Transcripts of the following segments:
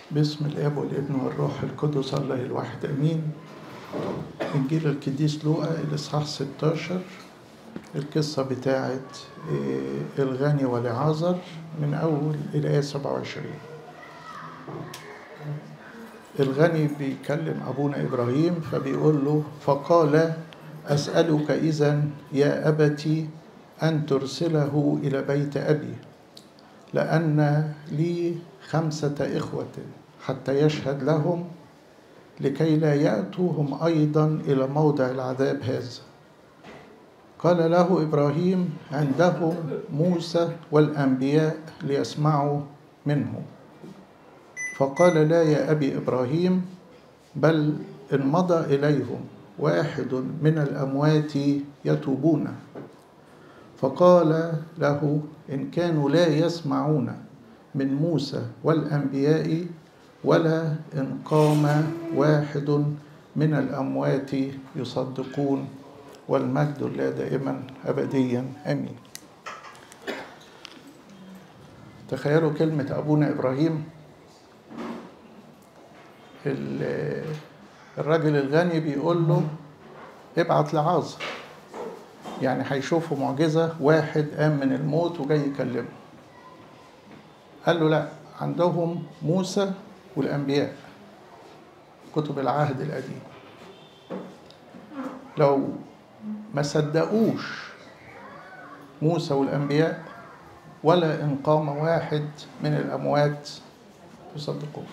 باسم الاب والابن والروح القدس الله الواحد امين انجيل القديس لوقا الاصحاح 16 القصه بتاعه الغني والعازر من اول الايه 27 الغني بيكلم ابونا ابراهيم فبيقول له فقال اسالك اذا يا ابتي ان ترسله الى بيت ابي لان لي خمسه اخوه حتى يشهد لهم لكي لا ياتوا هم ايضا الى موضع العذاب هذا قال له ابراهيم عندهم موسى والانبياء ليسمعوا منه فقال لا يا ابي ابراهيم بل ان مضى اليهم واحد من الاموات يتوبون فقال له ان كانوا لا يسمعون من موسى والانبياء ولا ان قام واحد من الاموات يصدقون والمجد لله دائما ابديا امين تخيلوا كلمه ابونا ابراهيم الراجل الغني بيقول له ابعت لعازر يعني هيشوفوا معجزة واحد قام من الموت وجاي يكلمه قال له لا عندهم موسى والأنبياء كتب العهد القديم لو ما صدقوش موسى والأنبياء ولا إن قام واحد من الأموات يصدقوه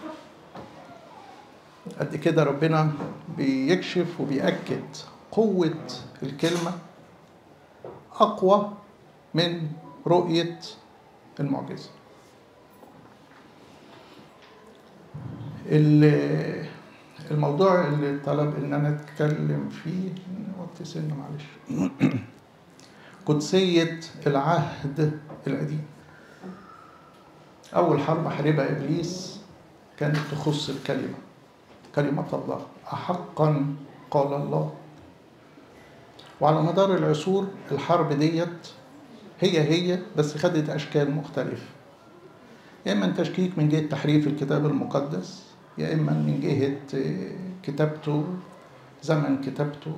قد كده ربنا بيكشف وبيأكد قوة الكلمة أقوى من رؤية المعجزة الموضوع اللي طلب ان انا اتكلم فيه وقت سن معلش قدسية العهد القديم أول حرب حاربها إبليس كانت تخص الكلمة كلمة الله أحقا قال الله وعلى مدار العصور الحرب ديت هي هي بس خدت أشكال مختلفة يا إما تشكيك من جهة تحريف الكتاب المقدس يا إما من جهة كتابته زمن كتابته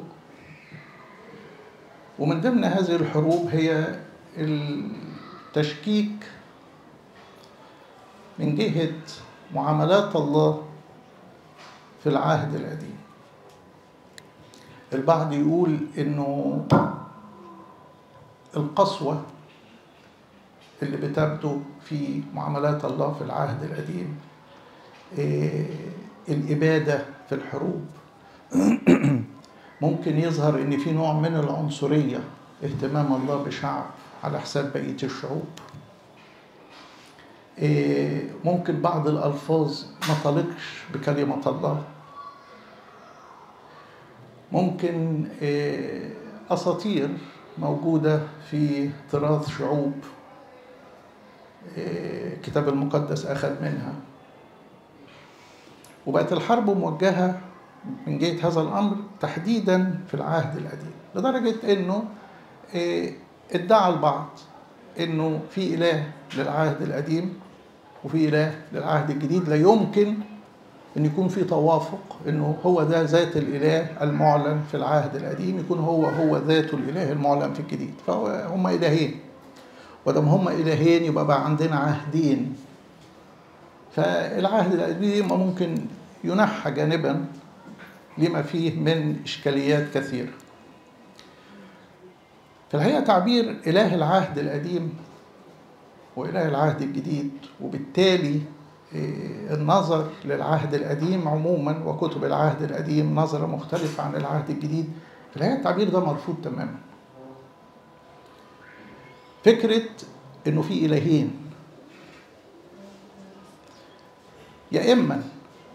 ومن ضمن هذه الحروب هي التشكيك من جهة معاملات الله في العهد القديم البعض يقول انه القسوة اللي بتبدو في معاملات الله في العهد القديم الإبادة في الحروب ممكن يظهر ان في نوع من العنصرية اهتمام الله بشعب على حساب بقية الشعوب ممكن بعض الألفاظ ما تليقش بكلمة الله ممكن أساطير موجودة في تراث شعوب الكتاب المقدس أخذ منها وبقت الحرب موجهة من جهة هذا الأمر تحديدا في العهد القديم لدرجة أنه ادعى البعض أنه في إله للعهد القديم وفي إله للعهد الجديد لا يمكن ان يكون في توافق انه هو ده ذات الاله المعلن في العهد القديم يكون هو هو ذات الاله المعلن في الجديد فهم الهين ودام هم الهين يبقى بقى عندنا عهدين فالعهد القديم ممكن ينحى جانبا لما فيه من اشكاليات كثيره في الحقيقه تعبير اله العهد القديم واله العهد الجديد وبالتالي النظر للعهد القديم عموما وكتب العهد القديم نظرة مختلفة عن العهد الجديد في الحقيقة التعبير ده مرفوض تماما فكرة انه في الهين يا اما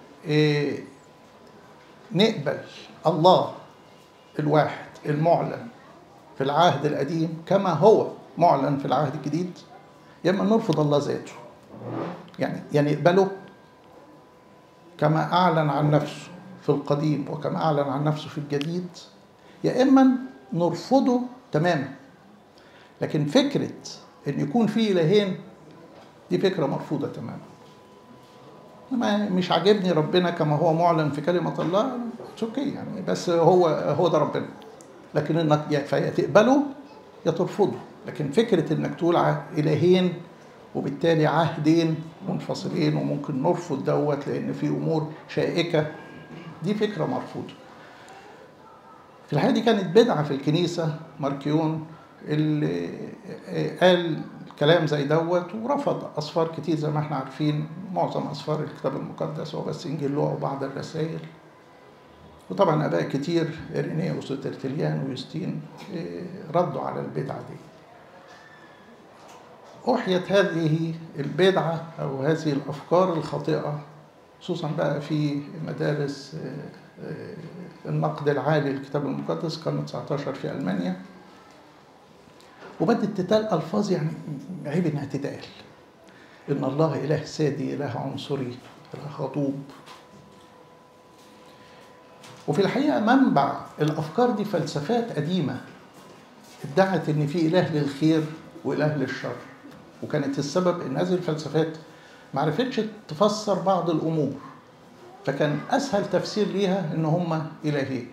نقبل الله الواحد المعلن في العهد القديم كما هو معلن في العهد الجديد يا اما نرفض الله ذاته يعني يعني يقبله كما أعلن عن نفسه في القديم وكما أعلن عن نفسه في الجديد يا إما نرفضه تماما لكن فكرة إن يكون في إلهين دي فكرة مرفوضة تماما ما مش عاجبني ربنا كما هو معلن في كلمه الله اوكي يعني بس هو هو ده ربنا لكن انك يا فيا تقبله يا ترفضه لكن فكره انك تقول ع- الهين وبالتالي عهدين منفصلين وممكن نرفض دوت لان في امور شائكه دي فكره مرفوضه في الحقيقه دي كانت بدعه في الكنيسه ماركيون اللي قال كلام زي دوت ورفض اسفار كتير زي ما احنا عارفين معظم اسفار الكتاب المقدس هو بس انجيل لوقا وبعض الرسائل وطبعا اباء كتير ارينيوس وترتليان ويوستين إيه، ردوا على البدعه دي أحيت هذه البدعة أو هذه الأفكار الخاطئة خصوصا بقى في مدارس آه، آه، النقد العالي للكتاب المقدس قرن 19 في ألمانيا وبدت تتقال ألفاظ يعني عيب إنها تتقال إن الله إله سادي إله عنصري إله غضوب وفي الحقيقة منبع الأفكار دي فلسفات قديمة ادعت إن في إله للخير وإله للشر وكانت السبب إن هذه الفلسفات ما عرفتش تفسر بعض الأمور فكان أسهل تفسير ليها إن هما إلهين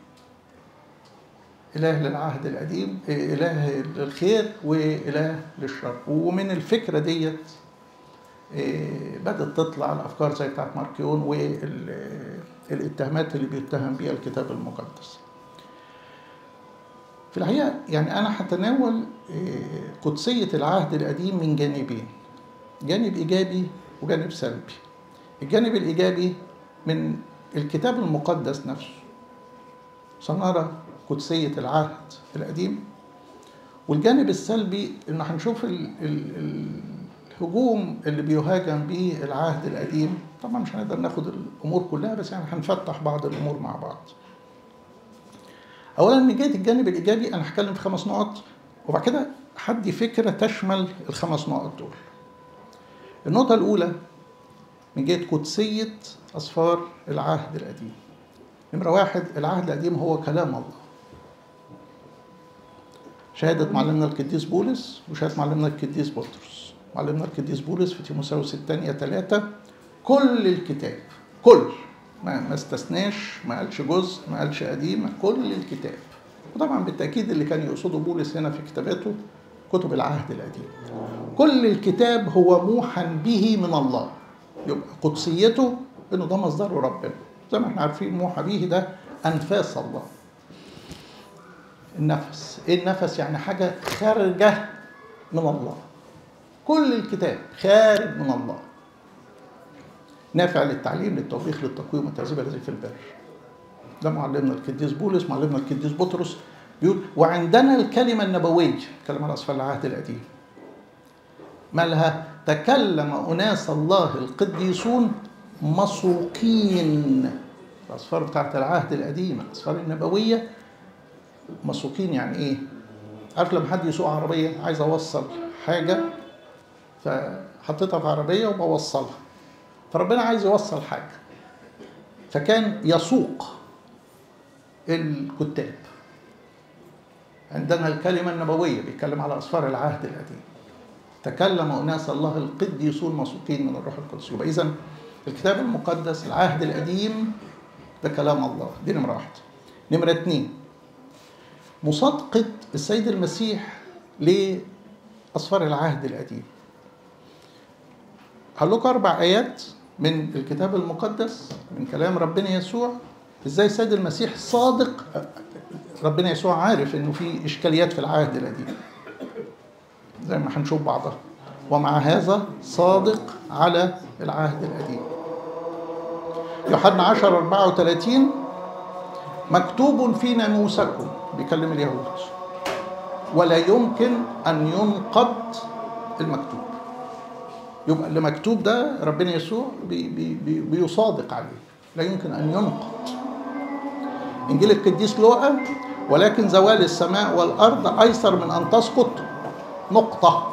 إله للعهد القديم إله للخير وإله للشر ومن الفكرة ديت إيه، بدأت تطلع الأفكار زي بتاعت ماركيون والاتهامات اللي بيتهم بيها الكتاب المقدس في الحقيقة يعني أنا هتناول إيه، قدسية العهد القديم من جانبين جانب إيجابي وجانب سلبي الجانب الإيجابي من الكتاب المقدس نفسه سنرى قدسية العهد القديم والجانب السلبي إنه هنشوف ال ال الهجوم اللي بيهاجم به العهد القديم طبعا مش هنقدر ناخد الأمور كلها بس يعني هنفتح بعض الأمور مع بعض أولا من جهة الجانب الإيجابي أنا هتكلم في خمس نقط وبعد كده هدي فكرة تشمل الخمس نقط دول النقطة الأولى من جهة قدسية أسفار العهد القديم نمرة واحد العهد القديم هو كلام الله شهادة معلمنا القديس بولس وشهادة معلمنا القديس بطرس معلمنا القديس بولس في تيموثاوس الثانية ثلاثة كل الكتاب كل ما, ما استثناش ما قالش جزء ما قالش قديم كل الكتاب وطبعا بالتأكيد اللي كان يقصده بولس هنا في كتاباته كتب العهد القديم كل الكتاب هو موحى به من الله يبقى قدسيته انه ده مصدره ربنا زي ما احنا عارفين موحى به ده انفاس الله النفس ايه النفس يعني حاجه خارجه من الله كل الكتاب خارج من الله نافع للتعليم للتوبيخ للتقويم والتهذيب الذي في البر ده معلمنا القديس بولس معلمنا القديس بطرس بيقول وعندنا الكلمة النبوية كلمة على أسفل العهد القديم مالها تكلم أناس الله القديسون مسوقين الأسفار بتاعت العهد القديم الأسفار النبوية مسوقين يعني إيه؟ عارف لما حد يسوق عربية عايز أوصل حاجة فحطيتها في عربية وبوصلها فربنا عايز يوصل حاجة فكان يسوق الكتاب عندنا الكلمة النبوية بيتكلم على أسفار العهد القديم تكلم أناس الله القديسون مسوقين من الروح القدس يبقى إذا الكتاب المقدس العهد القديم ده كلام الله دي نمرة واحدة نمرة اتنين مصادقة السيد المسيح لأسفار العهد القديم هقول لكم أربع آيات من الكتاب المقدس من كلام ربنا يسوع ازاي السيد المسيح صادق ربنا يسوع عارف انه في اشكاليات في العهد القديم زي ما هنشوف بعضها ومع هذا صادق على العهد القديم يوحنا 10 34 مكتوب في ناموسكم بيكلم اليهود ولا يمكن ان ينقض المكتوب يبقى اللي مكتوب ده ربنا يسوع بي بي بي بيصادق عليه لا يمكن ان ينقض انجيل القديس لوقا ولكن زوال السماء والارض ايسر من ان تسقط نقطه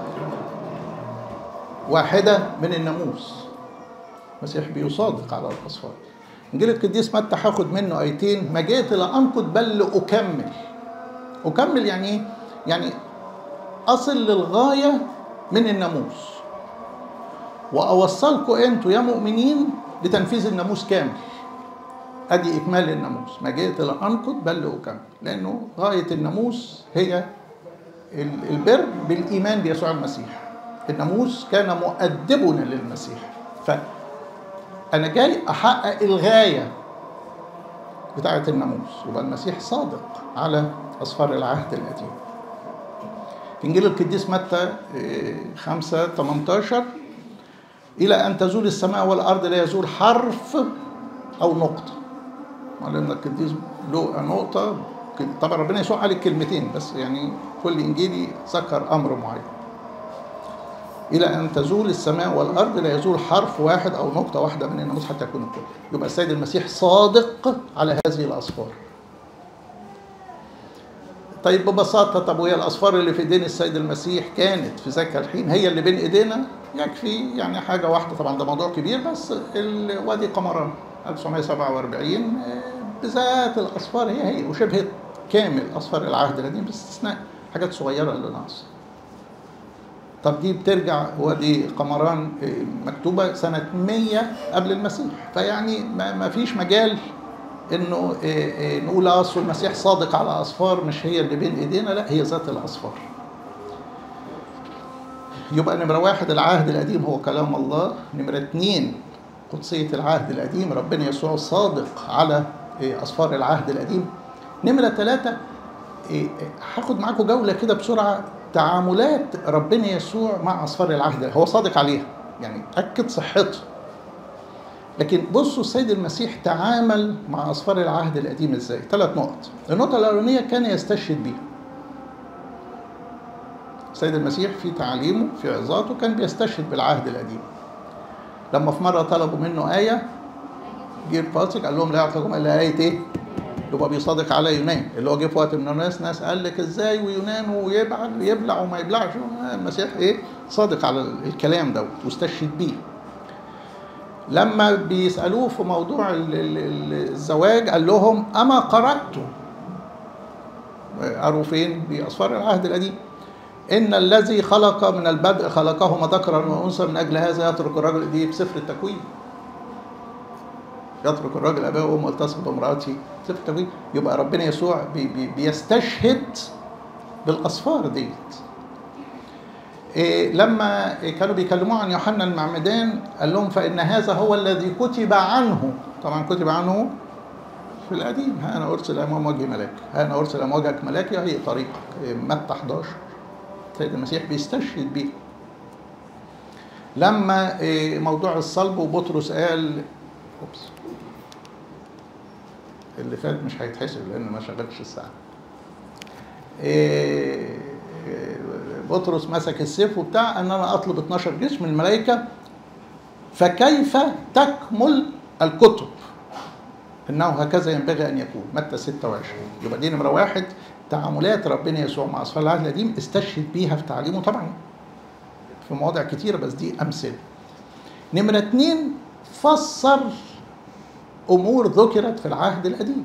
واحده من الناموس المسيح بيصادق على الاسفار انجيل القديس متى هاخد منه ايتين ما جئت لانقض بل لاكمل اكمل يعني ايه يعني اصل للغايه من الناموس واوصلكم انتوا يا مؤمنين لتنفيذ الناموس كامل ادي اكمال الناموس ما جئت لانقض بل اكمل لانه غايه الناموس هي ال- البر بالايمان بيسوع المسيح الناموس كان مؤدبنا للمسيح فانا جاي احقق الغايه بتاعه الناموس يبقى المسيح صادق على اصفار العهد القديم في انجيل القديس متى إيه، 5 18 الى ان تزول السماء والارض لا يزول حرف او نقطه معلمنا القديس له نقطه طبعا ربنا يسوع قال الكلمتين بس يعني كل انجيلي ذكر امر معين الى ان تزول السماء والارض لا يزول حرف واحد او نقطه واحده من الناموس حتى يكون الكل يبقى السيد المسيح صادق على هذه الاصفار طيب ببساطه طب وهي الاصفار اللي في ايدين السيد المسيح كانت في ذاك الحين هي اللي بين ايدينا يكفي يعني حاجه واحده طبعا ده موضوع كبير بس ال- وادي قمران 1947 آه، بذات الاصفار هي هي وشبه كامل اصفار العهد القديم باستثناء حاجات صغيره اللي ناقصه طب دي بترجع وادي قمران آه، مكتوبه سنه 100 قبل المسيح فيعني ما ما فيش مجال انه آه، آه، نقول اصل المسيح صادق على اصفار مش هي اللي بين ايدينا لا هي ذات الاصفار يبقى نمرة واحد العهد القديم هو كلام الله نمرة اتنين قدسية العهد القديم ربنا يسوع صادق على إيه، أصفار العهد القديم نمرة ثلاثة إيه، هاخد معاكم جولة كده بسرعة تعاملات ربنا يسوع مع أصفار العهد هو صادق عليها يعني أكد صحتها لكن بصوا السيد المسيح تعامل مع أصفار العهد القديم إزاي ثلاث نقط النقطة الأولانية كان يستشهد بيها السيد المسيح في تعليمه في عظاته كان بيستشهد بالعهد القديم لما في مرة طلبوا منه آية جه الفاسق قال لهم لا يعطيكم إلا آية إيه؟ يبقى بيصادق على يونان اللي هو جه في وقت من الناس ناس قال لك ازاي ويونان ويبعل ويبلع وما يبلعش المسيح ايه صادق على الكلام دوت واستشهد بيه لما بيسألوه في موضوع ال- ال- ال- الزواج قال لهم أما قرأتم قروا فين؟ بأسفار العهد القديم إن الذي خلق من البدء خلقهما ذكرا وأنثى من أجل هذا يترك الرجل دي بسفر التكوين يترك الرجل أباه وأمه والتصق بامرأته سفر التكوين يبقى ربنا يسوع بي بي بيستشهد بالأسفار ديت إيه لما كانوا بيكلموه عن يوحنا المعمدان قال لهم فإن هذا هو الذي كتب عنه طبعا كتب عنه في القديم ها أنا أرسل أمام وجه ملاك ها أنا أرسل أمام وجهك ملاك هي طريقك إيه، متى 11 سيد المسيح بيستشهد بيه لما إيه، موضوع الصلب وبطرس قال أوبس اللي فات مش هيتحسب لأن ما شغلش الساعة إيه، إيه، بطرس مسك السيف وبتاع ان انا اطلب 12 جيش من الملائكه فكيف تكمل الكتب انه هكذا ينبغي ان يكون متى 26 يبقى دي نمره واحد تعاملات ربنا يسوع مع اصفار العهد القديم استشهد بيها في تعليمه طبعا في مواضع كتيره بس دي امثله نمره اتنين فسر امور ذكرت في العهد القديم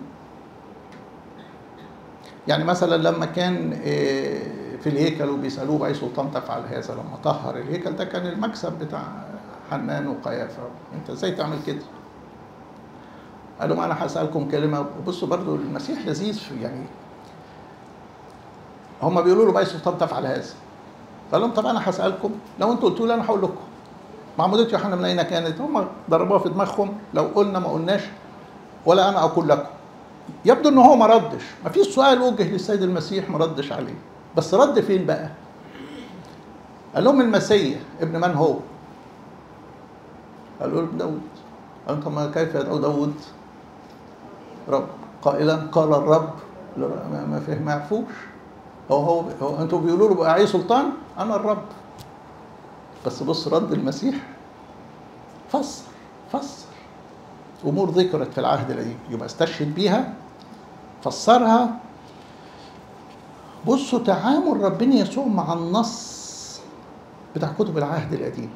يعني مثلا لما كان آه، في الهيكل وبيسالوه باي سلطان تفعل هذا لما طهر الهيكل ده كان المكسب بتاع حنان وقيافه انت ازاي تعمل كده؟ قال لهم انا هسالكم كلمه وبصوا برضو المسيح لذيذ في يعني هم بيقولوا له باي سلطان تفعل هذا قال لهم طب انا هسالكم لو انتوا قلتوا لي انا هقول لكم معموديه يوحنا من اين كانت؟ هم ضربوها في دماغهم لو قلنا ما قلناش ولا انا اقول لكم يبدو ان هو ما ردش ما فيش سؤال وجه للسيد المسيح ما ردش عليه بس رد فين بقى قال لهم المسيح ابن من هو قالوا له داود قال لهم ما كيف يدعو داود رب قائلا قال الرب لا، ما ما فهم ما يعرفوش هو هو, هو انتوا بيقولوا له بقى عليه سلطان انا الرب بس بص رد المسيح فسر فسر امور ذكرت في العهد القديم يبقى استشهد بيها فسرها بصوا تعامل ربنا يسوع مع النص بتاع كتب العهد القديم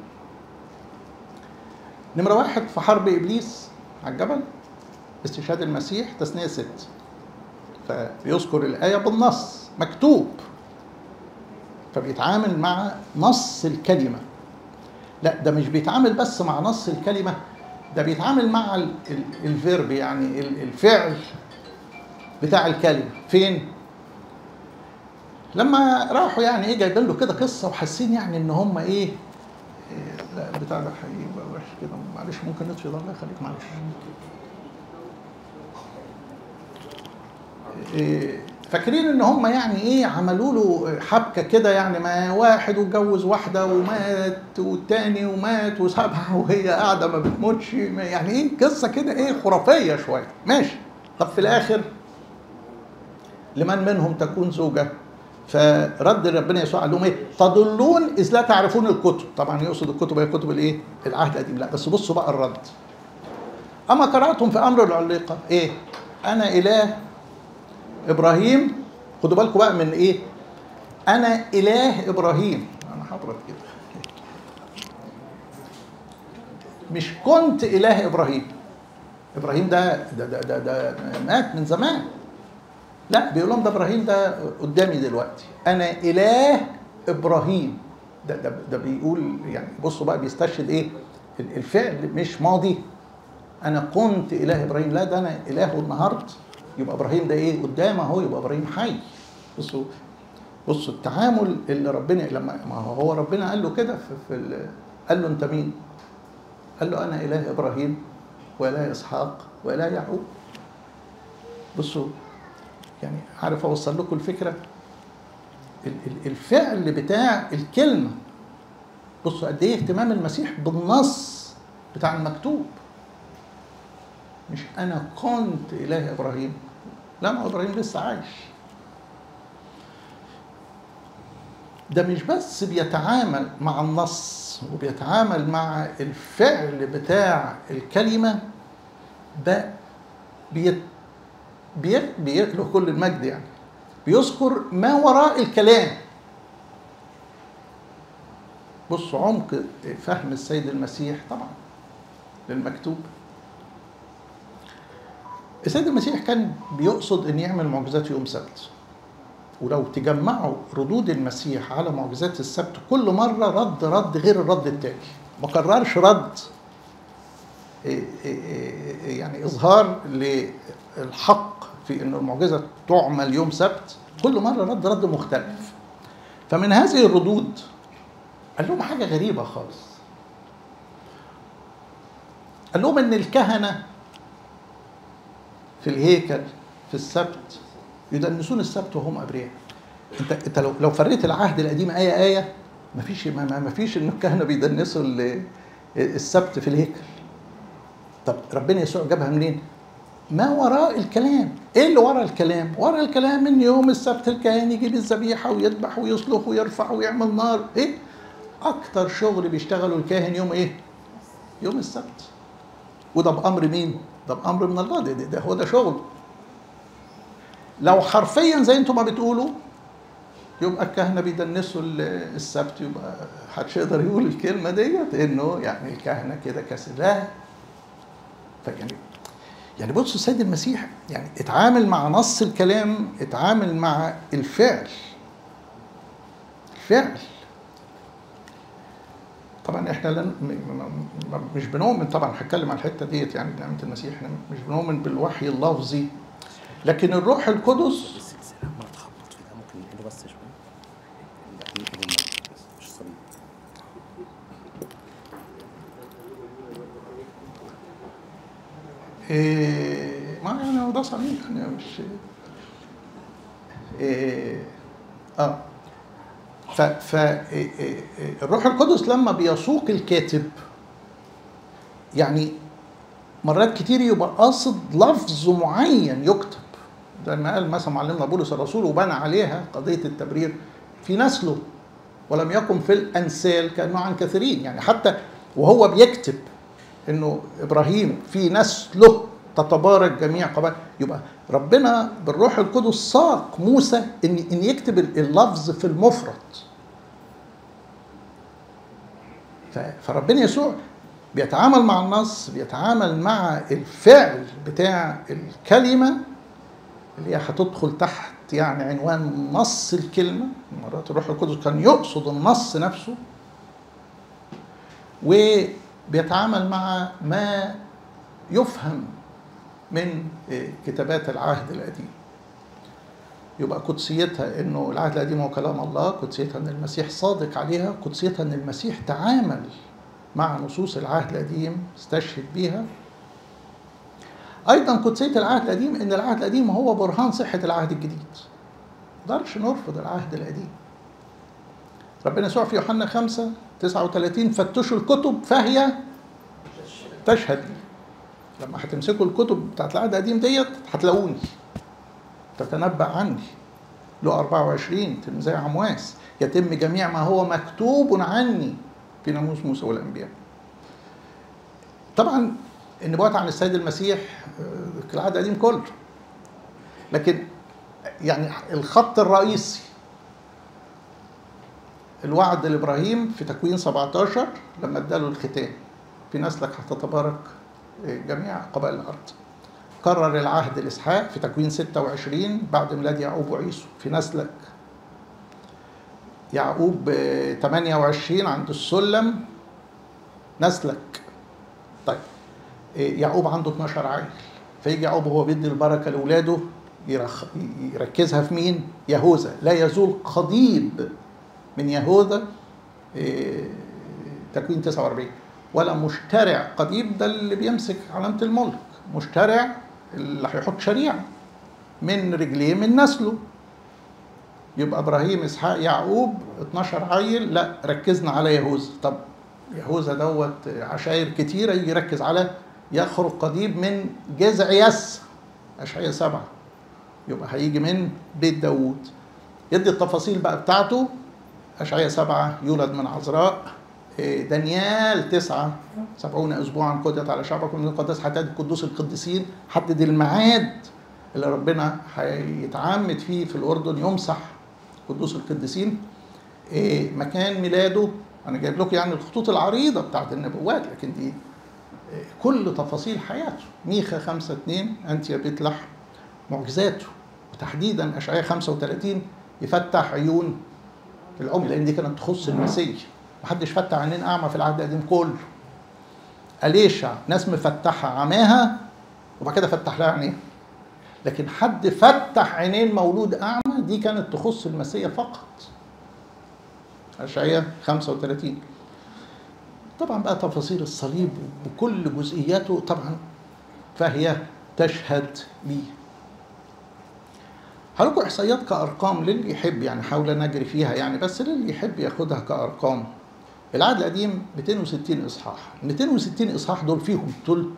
نمرة واحد في حرب إبليس على الجبل استشهاد المسيح تثنية ست فبيذكر الآية بالنص مكتوب فبيتعامل مع نص الكلمة لا ده مش بيتعامل بس مع نص الكلمة ده بيتعامل مع ال- ال- الفيرب يعني ال- الفعل بتاع الكلمة فين؟ لما راحوا يعني ايه جايبين له كده قصة وحاسين يعني ان هم ايه إيه، لا البتاع ده هيبقى وحش كده معلش ممكن نطفي ده الله يخليك معلش إيه، فاكرين ان هم يعني ايه عملوا له حبكه كده يعني ما واحد واتجوز واحده ومات والتاني ومات وسابها وهي قاعده ما بتموتش ما- يعني ايه قصه كده ايه خرافيه شويه ماشي طب في الاخر لمن منهم تكون زوجه فرد ربنا يسوع قال لهم ايه تضلون اذ لا تعرفون الكتب طبعا يقصد الكتب هي كتب الايه العهد القديم لا بس بصوا بقى الرد اما قراتم في امر العليقه ايه انا اله ابراهيم خدوا بالكم بقى من ايه انا اله ابراهيم انا حضرت كده مش كنت اله ابراهيم ابراهيم ده ده ده, ده, ده مات من زمان لا بيقول لهم ده ابراهيم ده قدامي دلوقتي انا اله ابراهيم ده ده, ده بيقول يعني بصوا بقى بيستشهد ايه الفعل مش ماضي انا كنت اله ابراهيم لا ده انا اله النهارده يبقى ابراهيم ده ايه قدام اهو يبقى ابراهيم حي بصوا بصوا التعامل اللي ربنا لما ما هو ربنا قال له كده في, في ال- قال له انت مين؟ قال له انا اله ابراهيم واله اسحاق واله يعقوب بصوا يعني عارف اوصل لكم الفكره ال- ال- الفعل بتاع الكلمه بصوا قد ايه اهتمام المسيح بالنص بتاع المكتوب مش انا كنت اله ابراهيم لا ما هو ابراهيم لسه عايش ده مش بس بيتعامل مع النص وبيتعامل مع الفعل بتاع الكلمه ده بيت بي- بيتلو كل المجد يعني بيذكر ما وراء الكلام بصوا عمق فهم السيد المسيح طبعا للمكتوب السيد المسيح كان بيقصد ان يعمل معجزات يوم سبت ولو تجمعوا ردود المسيح على معجزات السبت كل مره رد رد غير الرد التاني ما كررش رد إيه إيه إيه يعني اظهار للحق في ان المعجزه تعمل يوم سبت كل مره رد رد مختلف فمن هذه الردود قال لهم حاجه غريبه خالص قال لهم ان الكهنه في الهيكل في السبت يدنسون السبت وهم ابرياء انت انت لو لو فريت العهد القديم ايه ايه مفيش ما ما- مفيش ان الكهنه بيدنسوا ال- السبت في الهيكل طب ربنا يسوع جابها منين؟ ما وراء الكلام ايه اللي وراء الكلام وراء الكلام ان يوم السبت الكاهن يجيب الذبيحه ويذبح ويصلخ ويرفع ويعمل نار ايه اكتر شغل بيشتغله الكاهن يوم ايه يوم السبت وده بامر مين ده بامر من الله ده, ده, ده هو ده شغل لو حرفيا زي انتم ما بتقولوا يبقى الكهنه بيدنسوا ال- السبت يبقى محدش يقدر يقول الكلمه ديت انه يعني الكهنه كده كسر لا فيعني يعني بصوا السيد المسيح يعني اتعامل مع نص الكلام اتعامل مع الفعل الفعل طبعا احنا لن م- م- م- مش بنؤمن طبعا هتكلم على الحته ديت يعني نعمه المسيح احنا مش بنؤمن بالوحي اللفظي لكن الروح القدس السلسلة عمالة تخبط فيها ممكن نقله بس شوية لا نقله المايك بس مش صليب إيه ما يعني هو ده صحيح يعني مش إيه اه ف ف إيه إيه إيه الروح القدس لما بيسوق الكاتب يعني مرات كتير يبقى قاصد لفظ معين يكتب زي ما قال مثلا معلمنا بولس الرسول وبنى عليها قضيه التبرير في نسله ولم يكن في الانسال كانه عن كثيرين يعني حتى وهو بيكتب انه ابراهيم في نسله تتبارك جميع قبائل يبقى ربنا بالروح القدس ساق موسى ان ان يكتب اللفظ في المفرد ف- فربنا يسوع بيتعامل مع النص بيتعامل مع الفعل بتاع الكلمه اللي هي هتدخل تحت يعني عنوان نص الكلمه مرات الروح القدس كان يقصد النص نفسه وبيتعامل مع ما يفهم من كتابات العهد القديم يبقى قدسيتها انه العهد القديم هو كلام الله قدسيتها ان المسيح صادق عليها قدسيتها ان المسيح تعامل مع نصوص العهد القديم استشهد بيها ايضا قدسيه العهد القديم ان العهد القديم هو برهان صحه العهد الجديد ما نقدرش نرفض العهد القديم ربنا يسوع في يوحنا 5 39 فتشوا الكتب فهي تشهد لي لما هتمسكوا الكتب بتاعت العهد القديم ديت هتلاقوني تتنبأ عني له 24 تلميذي عمواس يتم جميع ما هو مكتوب عني في ناموس موسى والانبياء طبعا النبوات عن السيد المسيح في العهد القديم كله لكن يعني الخط الرئيسي الوعد لابراهيم في تكوين 17 لما اداله الختان في نسلك هتتبارك جميع قبائل الارض كرر العهد لاسحاق في تكوين 26 بعد ميلاد يعقوب وعيسو في نسلك يعقوب 28 عند السلم نسلك طيب يعقوب عنده 12 عيل فيجي يعقوب وهو بيدي البركه لاولاده يرخ... يركزها في مين؟ يهوذا لا يزول قضيب من يهوذا تكوين 49 ولا مشترع قضيب ده اللي بيمسك علامه الملك مشترع اللي هيحط شريعه من رجليه من نسله يبقى ابراهيم اسحاق يعقوب 12 عيل لا ركزنا على يهوذا طب يهوذا دوت عشاير كتيره يجي يركز على يخرج قضيب من جذع يس اشعياء سبعه يبقى هيجي من بيت داوود يدي التفاصيل بقى بتاعته اشعياء سبعه يولد من عذراء دانيال تسعة سبعون أسبوعا قضيت على شعبكم من القداس حتى قدوس القديسين حدد الميعاد اللي ربنا هيتعمد فيه في الأردن يمسح قدوس القديسين مكان ميلاده أنا جايب لكم يعني الخطوط العريضة بتاعت النبوات لكن دي كل تفاصيل حياته ميخا خمسة اتنين أنت يا بيت لحم معجزاته وتحديدا أشعياء 35 يفتح عيون العمي لأن دي كانت تخص المسيح محدش فتح عينين اعمى في العهد القديم كله اليشع ناس مفتحه عماها وبعد كده فتح لها عينيها لكن حد فتح عينين مولود اعمى دي كانت تخص المسيح فقط اشعياء 35 طبعا بقى تفاصيل الصليب بكل جزئياته طبعا فهي تشهد ليه هلكم احصائيات كارقام للي يحب يعني حاول نجري فيها يعني بس للي يحب ياخدها كارقام العهد القديم 260 اصحاح 260 اصحاح دول فيهم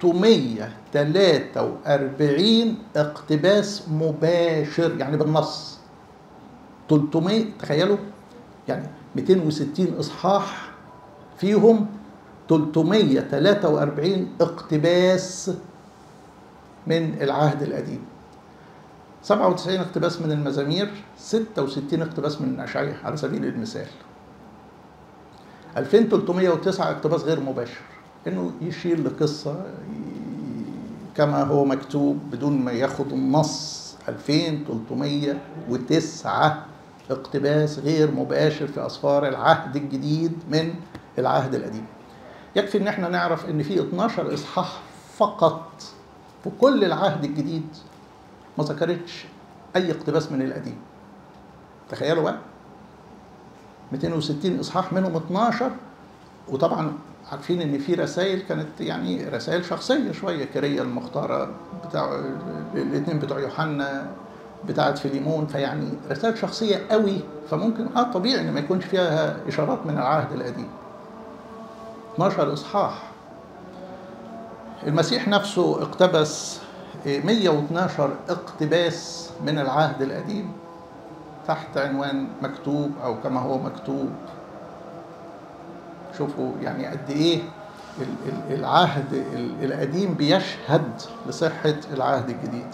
343 اقتباس مباشر يعني بالنص 300 تخيلوا يعني 260 اصحاح فيهم 343 اقتباس من العهد القديم 97 اقتباس من المزامير 66 اقتباس من الاشعياء على سبيل المثال 2309 اقتباس غير مباشر انه يشير لقصه كما هو مكتوب بدون ما ياخد النص 2309 اقتباس غير مباشر في اسفار العهد الجديد من العهد القديم يكفي ان احنا نعرف ان في 12 اصحاح فقط في كل العهد الجديد ما ذكرتش اي اقتباس من القديم تخيلوا بقى 260 اصحاح منهم 12 وطبعا عارفين ان في رسائل كانت يعني رسائل شخصيه شويه كريه المختاره بتاع الاثنين بتوع يوحنا بتاعت فيليمون فيعني رسائل شخصيه قوي فممكن اه طبيعي ان ما يكونش فيها اشارات من العهد القديم 12 اصحاح المسيح نفسه اقتبس 112 اقتباس من العهد القديم تحت عنوان مكتوب او كما هو مكتوب شوفوا يعني قد ايه العهد القديم بيشهد لصحة العهد الجديد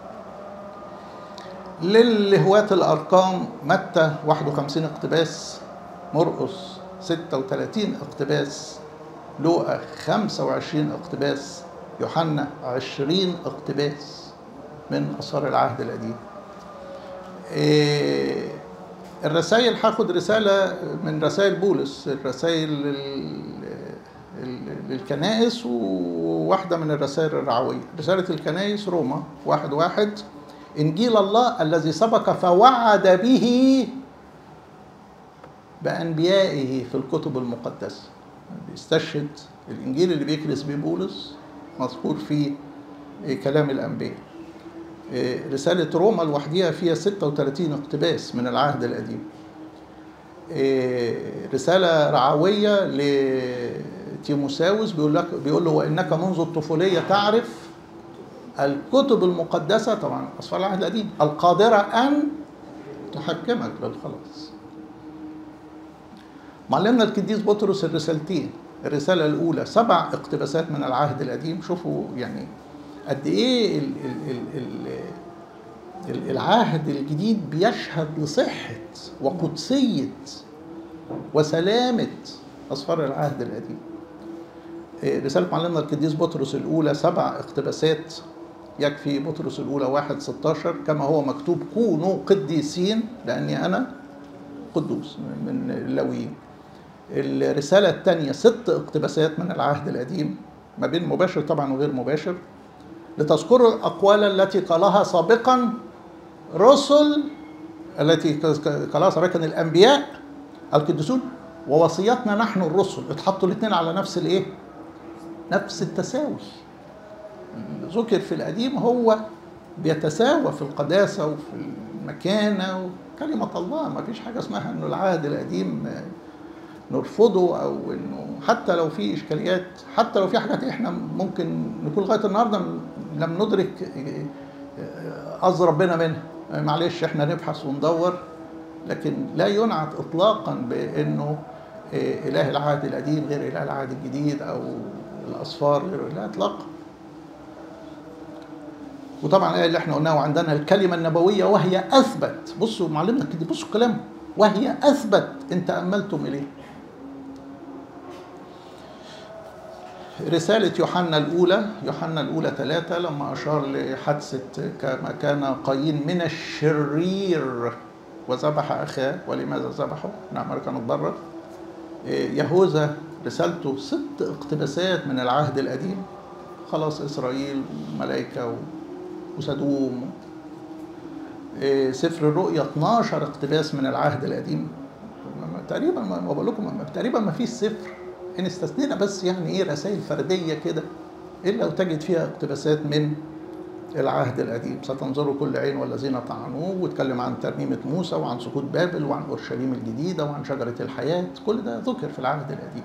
للهواة الأرقام متى 51 اقتباس مرقس 36 اقتباس لوقا 25 اقتباس يوحنا 20 اقتباس من آثار العهد القديم إيه الرسائل هاخد رسالة من رسائل بولس الرسائل للكنائس وواحدة من الرسائل الرعوية رسالة الكنائس روما واحد واحد إنجيل الله الذي سبق فوعد به بأنبيائه في الكتب المقدسة بيستشهد الإنجيل اللي بيكرس بيه بولس مذكور فيه كلام الأنبياء رسالة روما لوحديها فيها 36 اقتباس من العهد القديم رسالة رعوية لتيموساوس بيقول لك بيقول له وإنك منذ الطفولية تعرف الكتب المقدسة طبعا أسفار العهد القديم القادرة أن تحكمك للخلاص معلمنا القديس بطرس الرسالتين الرسالة الأولى سبع اقتباسات من العهد القديم شوفوا يعني قد إيه ال ال ال ال العهد الجديد بيشهد لصحة وقدسية وسلامة أسفار العهد القديم رسالة معلمنا القديس بطرس الأولى سبع اقتباسات يكفي بطرس الأولى واحد 16 كما هو مكتوب كونوا قديسين لأني أنا قدوس من اللاويين الرسالة الثانية ست اقتباسات من العهد القديم ما بين مباشر طبعا وغير مباشر لتذكروا الأقوال التي قالها سابقا رسل التي قالها سابقا الأنبياء القديسون ووصيتنا نحن الرسل اتحطوا الاثنين على نفس الايه؟ نفس التساوي ذكر في القديم هو بيتساوى في القداسة وفي المكانة وكلمة الله ما فيش حاجة اسمها انه العهد القديم نرفضه او انه حتى لو في اشكاليات حتى لو في حاجات احنا ممكن نكون لغايه النهارده لم ندرك قصد ربنا منها معلش احنا نبحث وندور لكن لا ينعت اطلاقا بانه اله العهد القديم غير اله العهد الجديد او الاصفار غير لا اطلاقا وطبعا الايه اللي احنا قلناها وعندنا الكلمه النبويه وهي اثبت بصوا معلمنا كده بصوا الكلام وهي اثبت ان تاملتم اليه رسالة يوحنا الأولى يوحنا الأولى ثلاثة لما أشار لحادثة كما كان قايين من الشرير وذبح أخاه ولماذا ذبحه؟ نعم كان بره يهوذا رسالته ست اقتباسات من العهد القديم خلاص إسرائيل وملائكة وسدوم سفر الرؤيا 12 اقتباس من العهد القديم تقريبا ما بقول لكم تقريبا ما فيش سفر ان استثنينا بس يعني ايه رسائل فرديه كده الا وتجد فيها اقتباسات من العهد القديم ستنظر كل عين والذين طعنوه واتكلم عن ترنيمه موسى وعن سقوط بابل وعن اورشليم الجديده وعن شجره الحياه كل ده ذكر في العهد القديم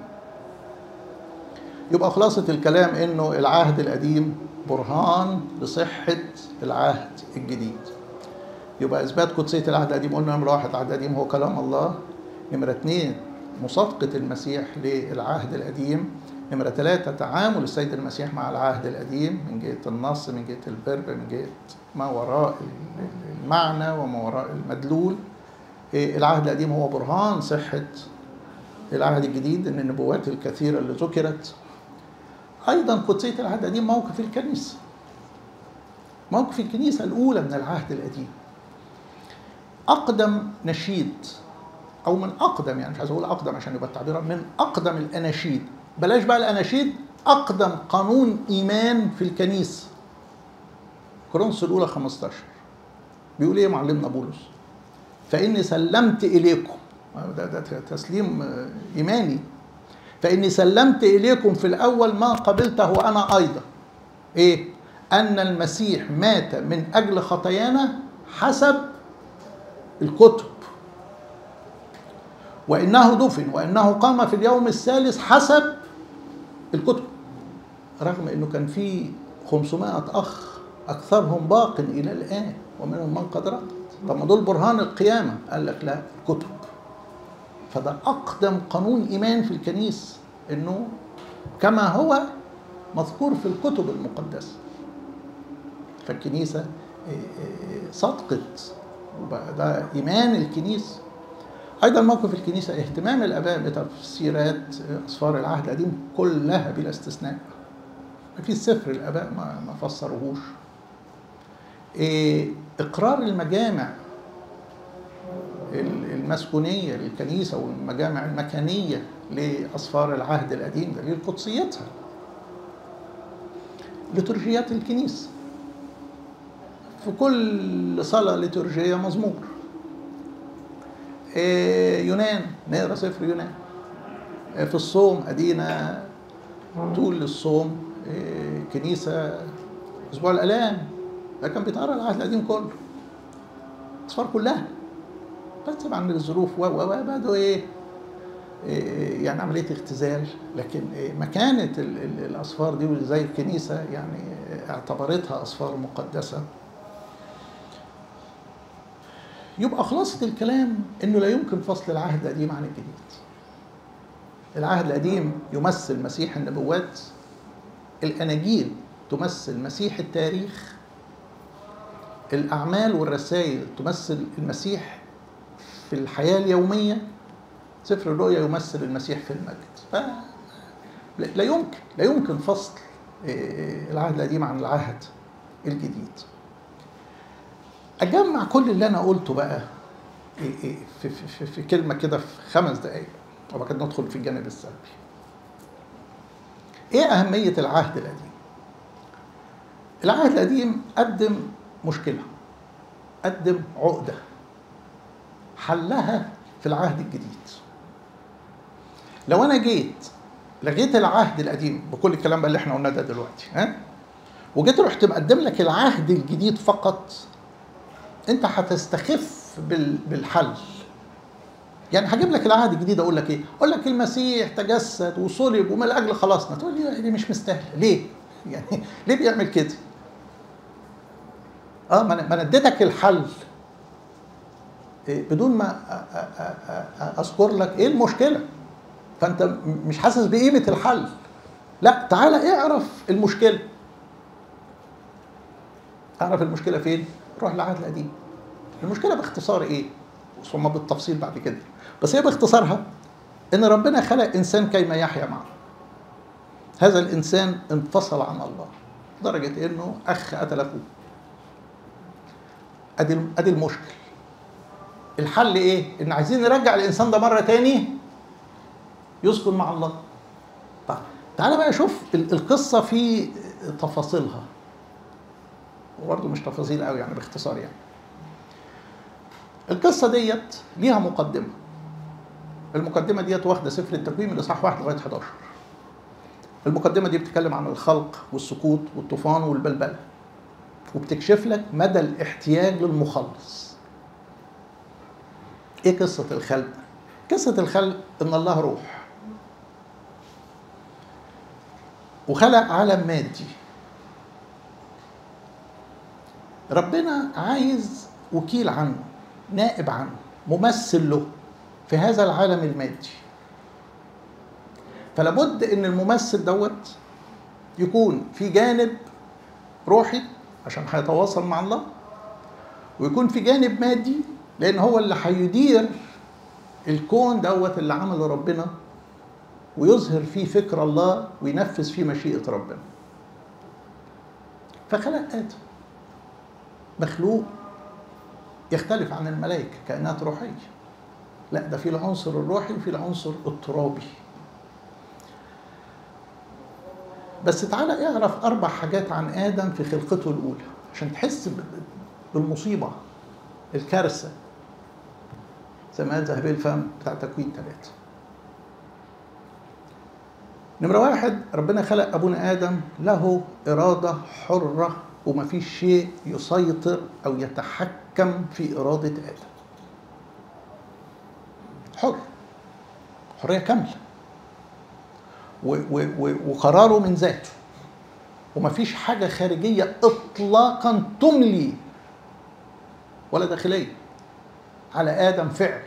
يبقى خلاصه الكلام انه العهد القديم برهان لصحه العهد الجديد يبقى اثبات قدسيه العهد القديم قلنا نمره واحد العهد القديم هو كلام الله نمره اثنين مصادقة المسيح للعهد القديم نمرة ثلاثة تعامل السيد المسيح مع العهد القديم من جهة النص من جهة الفرق من جهة ما وراء المعنى وما وراء المدلول العهد القديم هو برهان صحة العهد الجديد ان النبوات الكثيرة اللي ذكرت ايضا قدسية العهد القديم موقف الكنيسة موقف الكنيسة الاولى من العهد القديم اقدم نشيد او من اقدم يعني مش عايز اقول اقدم عشان يبقى التعبير من اقدم الاناشيد بلاش بقى الاناشيد اقدم قانون ايمان في الكنيسه كورنثوس الاولى 15 بيقول ايه معلمنا بولس فاني سلمت اليكم ده, ده تسليم ايماني فاني سلمت اليكم في الاول ما قبلته انا ايضا ايه ان المسيح مات من اجل خطايانا حسب الكتب وانه دفن وانه قام في اليوم الثالث حسب الكتب رغم انه كان في 500 اخ اكثرهم باق الى الان ومنهم من قد رقد طب ما دول برهان القيامه قال لك لا الكتب فده اقدم قانون ايمان في الكنيسه انه كما هو مذكور في الكتب المقدسه فالكنيسه صدقت ده ايمان الكنيسه ايضا موقف الكنيسه اهتمام الاباء بتفسيرات اسفار العهد القديم كلها بلا استثناء ما في سفر الاباء ما ما فسروهوش إيه اقرار المجامع المسكونية للكنيسة والمجامع المكانية لأسفار العهد القديم دليل قدسيتها لترجيات الكنيسة في كل صلاة لترجية مزمور إيه، يونان نقرا سفر يونان إيه، في الصوم ادينا طول الصوم إيه، كنيسه اسبوع الالام ده كان بيتقرا العهد القديم كله الاصفار كلها بس طبعا الظروف و و و بدوا ايه إيه، يعني عمليه اختزال لكن إيه، مكانه ال- ال- الاصفار دي زي الكنيسه يعني اعتبرتها اصفار مقدسه يبقى خلاصة الكلام انه لا يمكن فصل العهد القديم عن الجديد. العهد القديم يمثل مسيح النبوات الاناجيل تمثل مسيح التاريخ الاعمال والرسائل تمثل المسيح في الحياه اليوميه سفر الرؤيا يمثل المسيح في المجد ف لا لا يمكن لا يمكن فصل إيه، العهد القديم عن العهد الجديد اجمع كل اللي انا قلته بقى إيه إيه في, في, في, في كلمه كده في خمس دقائق وبعد كده ندخل في الجانب السلبي ايه اهميه العهد القديم العهد القديم قدم مشكله قدم عقده حلها في العهد الجديد لو انا جيت لغيت العهد القديم بكل الكلام بقى اللي احنا قلناه ده دلوقتي ها وجيت رحت مقدم لك العهد الجديد فقط انت هتستخف بال- بالحل يعني هجيب لك العهد الجديد اقول لك ايه اقول لك المسيح تجسد وصلب وما لاجل خلاصنا تقول لي دي مش مستاهله ليه يعني ليه بيعمل كده اه ما انا ما أنا اديتك الحل إيه، بدون ما أ- أ- أ- أ- اذكر لك ايه المشكله فانت م- مش حاسس بقيمه الحل لا تعالى اعرف المشكله اعرف المشكله فين روح للعهد القديم المشكله باختصار ايه ثم بالتفصيل بعد كده بس هي باختصارها ان ربنا خلق انسان كيما يحيا معه هذا الانسان انفصل عن الله لدرجه انه اخ قتل اخوه ادي ادي المشكل الحل ايه ان عايزين نرجع الانسان ده مره تاني يسكن مع الله طيب تعالى بقى شوف ال- القصه في تفاصيلها وبرضه مش تفاصيل قوي يعني باختصار يعني القصه ديت ليها مقدمه المقدمه ديت واخده سفر التكوين من الاصحاح 1 لغايه 11 المقدمه دي بتتكلم عن الخلق والسقوط والطوفان والبلبله وبتكشف لك مدى الاحتياج للمخلص ايه قصه الخلق قصه الخلق ان الله روح وخلق عالم مادي ربنا عايز وكيل عنه نائب عنه ممثل له في هذا العالم المادي فلابد ان الممثل دوت يكون في جانب روحي عشان هيتواصل مع الله ويكون في جانب مادي لان هو اللي هيدير الكون دوت اللي عمله ربنا ويظهر فيه فكر الله وينفذ فيه مشيئة ربنا فخلق آدم مخلوق يختلف عن الملائكة كائنات روحية لا ده في العنصر الروحي وفي العنصر الترابي بس تعالى اعرف أربع حاجات عن آدم في خلقته الأولى عشان تحس ب- بالمصيبة الكارثة زي ما قال ذهبي الفم بتاع تكوين ثلاثة نمرة واحد ربنا خلق أبونا آدم له إرادة حرة ومفيش شيء يسيطر أو يتحكم في إرادة آدم حر حرية كاملة و- و- و- وقراره من ذاته ومفيش حاجة خارجية إطلاقا تملي ولا داخلية على آدم فعل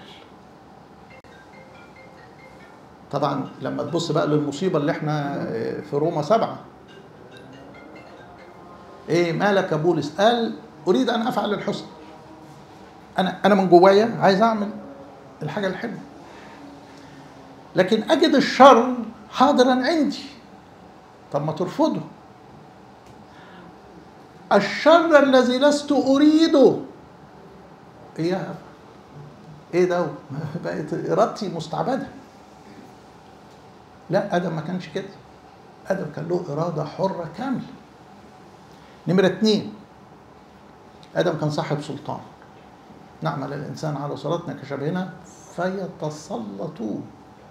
طبعا لما تبص بقى للمصيبة اللي احنا في روما سبعة ايه مالك يا بولس قال اريد ان افعل الحسن انا انا من جوايا عايز اعمل الحاجة الحلوة لكن اجد الشر حاضرا عندي طب ما ترفضه الشر الذي لست اريده اياه ايه ده بقت ارادتي مستعبده لا ادم ما كانش كده ادم كان له اراده حره كامله نمره اتنين ادم كان صاحب سلطان نعمل الانسان على صورتنا كشبهنا فيتسلطون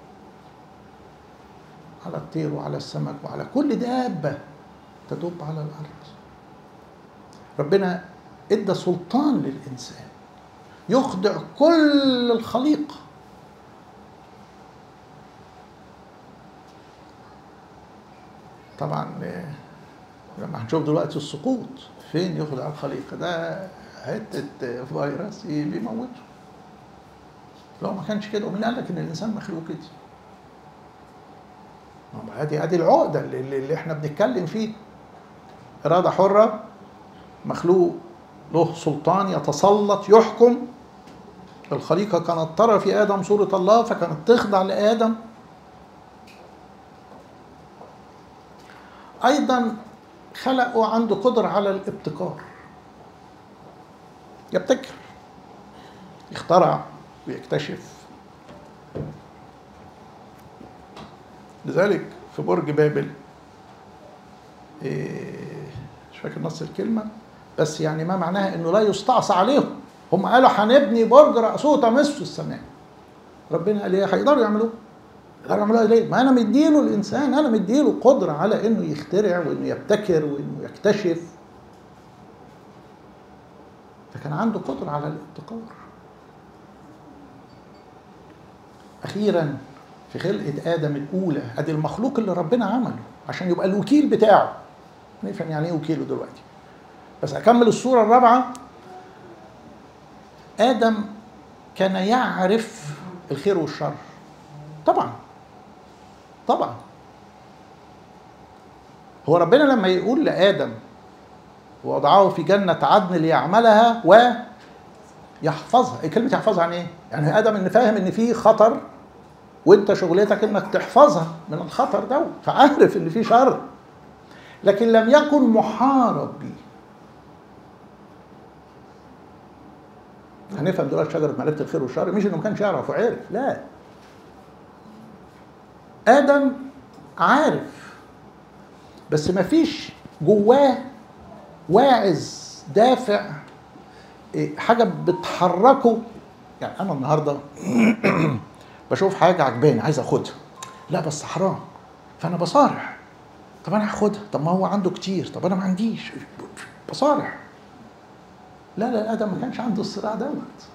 على الطير وعلى السمك وعلى كل دابه تدب على الارض ربنا ادى سلطان للانسان يخضع كل الخليقه طبعا لما هنشوف دلوقتي السقوط فين يخضع الخليقه ده حته فيروس بيموته لو ما كانش كده ومين قال لك ان الانسان مخلوق كده ادي ادي العقده اللي, اللي احنا بنتكلم فيه اراده حره مخلوق له سلطان يتسلط يحكم الخليقه كانت ترى في ادم صوره الله فكانت تخضع لادم ايضا خلقوا عنده قدره على الابتكار يبتكر يخترع ويكتشف لذلك في برج بابل مش فاكر نص الكلمة بس يعني ما معناها انه لا يستعصى عليهم هم قالوا هنبني برج رأسه تمس السماء ربنا قال ايه هيقدروا يعملوه يقدروا يعملوها ليه؟ ما انا مديله الانسان انا مديله قدرة على انه يخترع وانه يبتكر وانه يكتشف فكان عنده قدرة على الابتكار أخيرا في خلقة آدم الأولى أدي المخلوق اللي ربنا عمله عشان يبقى الوكيل بتاعه نفهم يعني إيه وكيله دلوقتي بس أكمل الصورة الرابعة آدم كان يعرف الخير والشر طبعا طبعا هو ربنا لما يقول لآدم ووضعه في جنة عدن ليعملها ويحفظها إيه كلمة يحفظها عن ايه؟ يعني آدم إن فاهم إن في خطر وأنت شغلتك إنك تحفظها من الخطر ده فعارف إن في شر لكن لم يكن محارب بيه هنفهم دلوقتي شجرة معرفة الخير والشر مش إنه ما كانش يعرف وعرف لا آدم عارف بس ما فيش جواه واعز دافع حاجه بتحركه يعني انا النهارده بشوف حاجه عجباني عايز اخدها لا بس حرام فانا بصارح طب انا هاخدها طب ما هو عنده كتير طب انا ما عنديش بصارح لا لا ادم ما كانش عنده الصراع دوت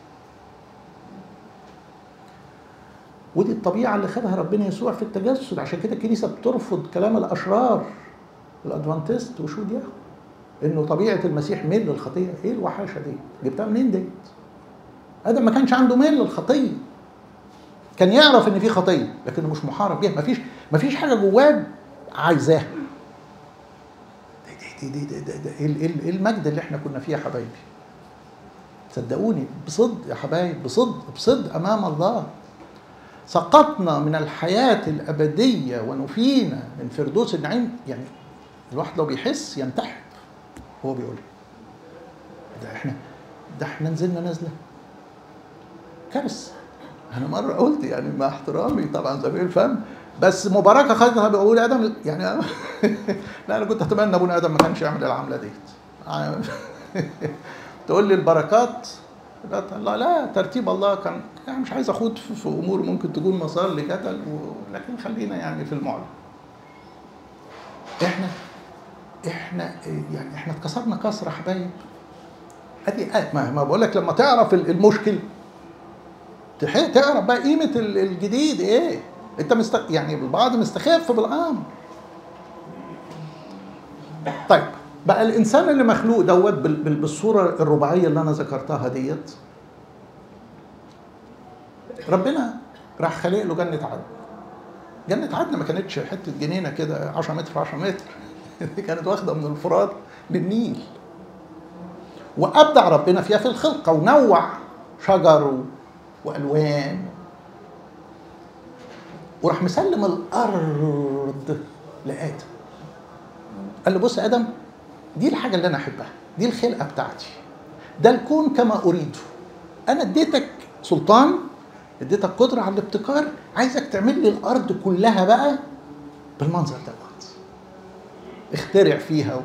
ودي الطبيعه اللي خدها ربنا يسوع في التجسد عشان كده الكنيسه بترفض كلام الاشرار الادفانتست وشو دي انه طبيعه المسيح ميل للخطيه ايه الوحاشه دي جبتها منين ديت ادم ما كانش عنده ميل للخطيه كان يعرف ان في خطيه لكنه مش محارب بيها مفيش مفيش حاجه جواه عايزاها دي دي دي, دي, دي, دي ايه المجد اللي احنا كنا فيه يا حبايبي صدقوني بصدق يا حبايب بصدق بصدق امام الله سقطنا من الحياة الأبدية ونفينا من فردوس النعيم يعني الواحد لو بيحس ينتحب هو بيقول ده احنا ده احنا نزلنا نزله كارثه انا مره قلت يعني مع احترامي طبعا زميل الفم بس مباركه خدتها بقول ادم يعني لا انا كنت اتمنى ابونا ادم ما كانش يعمل العمله ديت تقول لي البركات لا لا, لا ترتيب الله كان يعني مش عايز اخوض في, في امور ممكن تكون مسار لجدل لكن خلينا يعني في المعلن احنا احنا يعني احنا اتكسرنا كسره حبايب ادي ما, ما بقول لك لما تعرف المشكل تعرف بقى قيمه الجديد ايه انت مست... يعني البعض مستخف بالامر طيب بقى الانسان اللي مخلوق دوت بالصوره الرباعيه اللي انا ذكرتها ديت ربنا راح خالق له جنه عدن جنه عدن ما كانتش حته جنينه كده 10 متر في 10 متر دي كانت واخده من الفرات للنيل وابدع ربنا فيها في الخلقه ونوع شجر والوان وراح مسلم الارض لادم قال له بص يا ادم دي الحاجه اللي انا احبها دي الخلقه بتاعتي ده الكون كما اريده انا اديتك سلطان اديتك قدره على الابتكار عايزك تعمل لي الارض كلها بقى بالمنظر دوت اخترع فيها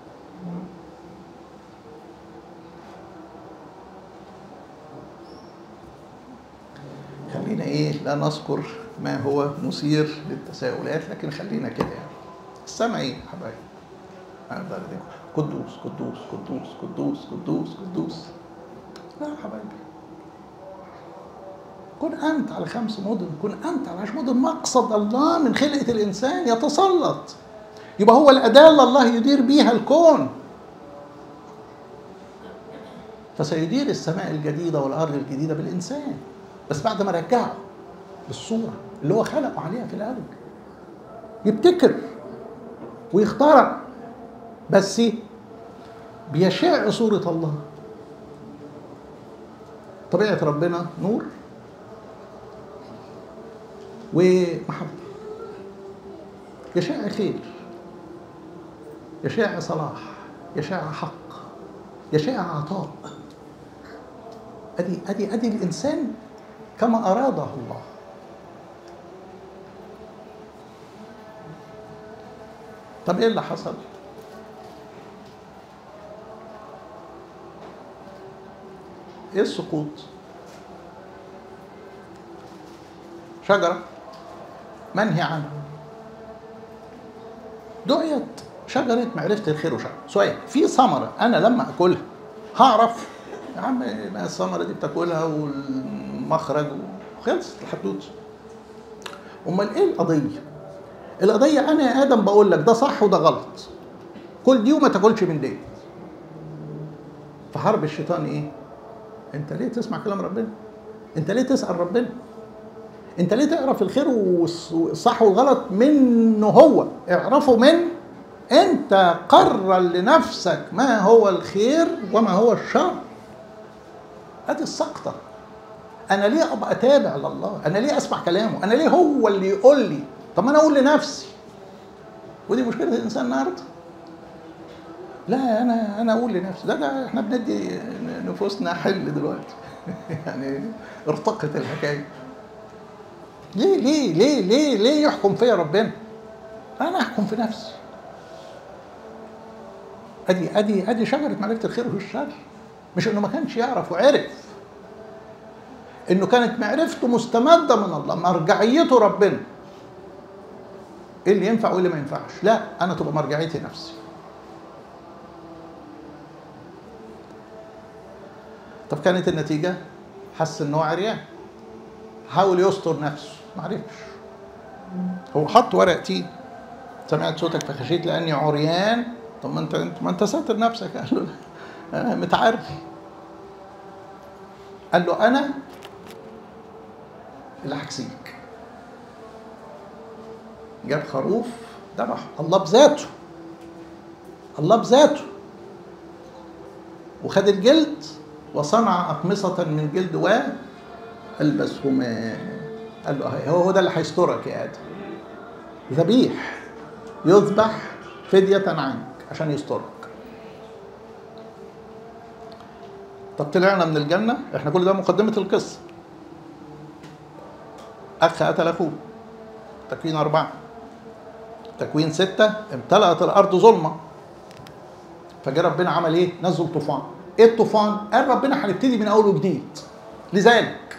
خلينا ايه لا نذكر ما هو مثير للتساؤلات لكن خلينا كده يعني السمع ايه يا حبايبي أقدر أديكم. قدوس قدوس قدوس قدوس قدوس قدوس لا يا حبايبي كن أنت على خمس مدن كن أنت على عشر مدن مقصد الله من خلقة الإنسان يتسلط يبقى هو الأداة اللي الله يدير بيها الكون فسيدير السماء الجديدة والأرض الجديدة بالإنسان بس بعد ما رجعه بالصورة اللي هو خلقه عليها في الأول يبتكر ويخترع بس بيشع صورة الله طبيعة ربنا نور ومحبة يشاء خير يشاء صلاح يشاء حق يشاء عطاء ادي ادي ادي الانسان كما اراده الله طب ايه اللي حصل ايه السقوط شجره منهي عنها دعيت شجرة معرفة الخير وشر سؤال في ثمرة أنا لما أكلها هعرف يا عم ما الثمرة دي بتاكلها والمخرج وخلصت الحدوته أمال إيه القضية؟ القضية أنا يا آدم بقول لك ده صح وده غلط كل دي وما تاكلش من دي فحرب الشيطان إيه؟ أنت ليه تسمع كلام ربنا؟ أنت ليه تسأل ربنا؟ انت ليه تعرف الخير والصح والغلط منه هو اعرفه من انت قرر لنفسك ما هو الخير وما هو الشر ادي السقطه انا ليه ابقى تابع لله انا ليه اسمع كلامه انا ليه هو اللي يقول لي طب ما انا اقول لنفسي ودي مشكله الانسان النهارده لا انا انا اقول لنفسي ده, ده احنا بندي نفوسنا حل دلوقتي يعني ارتقت الحكايه ليه ليه ليه ليه ليه يحكم فيا ربنا؟ انا احكم في نفسي. ادي ادي ادي شجره معرفه الخير والشر مش انه ما كانش يعرف وعرف انه كانت معرفته مستمده من الله مرجعيته ربنا ايه اللي ينفع وايه اللي ما ينفعش لا انا تبقى مرجعيتي نفسي طب كانت النتيجه حس ان هو عريان حاول يستر نفسه ما عرفش هو حط ورق تين سمعت صوتك فخشيت لاني عريان طب ما انت ما انت ساتر نفسك قال له انا متعري قال له انا اللي هكسيك جاب خروف ذبح الله بذاته الله بذاته وخد الجلد وصنع أقمصة من جلد وألبسهما قال له هو هو ده اللي هيسترك يا آدم ذبيح يذبح فدية عنك عشان يسترك طب طلعنا من الجنة احنا كل ده مقدمة القصة أخ قتل أخوه تكوين أربعة تكوين ستة امتلأت الأرض ظلمة فجاء ربنا عمل إيه؟ نزل طوفان إيه الطوفان؟ قال ربنا هنبتدي من أول وجديد لذلك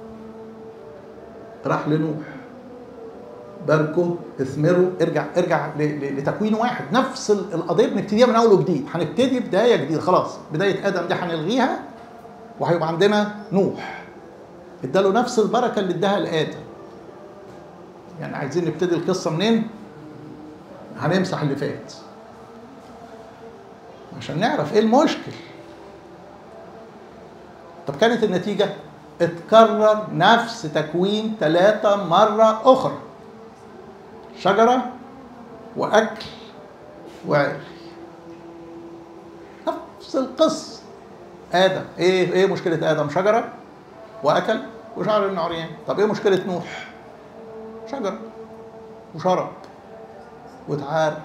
راح لنوح باركوا اثمروا ارجع ارجع لتكوين واحد نفس القضيه بنبتديها من اول وجديد هنبتدي بدايه جديده خلاص بدايه ادم دي هنلغيها وهيبقى عندنا نوح اداله نفس البركه اللي اداها لادم يعني عايزين نبتدي القصه منين هنمسح اللي فات عشان نعرف ايه المشكل طب كانت النتيجه اتكرر نفس تكوين ثلاثة مرة أخرى شجرة وأكل وعري نفس القصة آدم إيه إيه مشكلة آدم شجرة وأكل وشعر النعريان طب إيه مشكلة نوح شجرة وشرب وتعار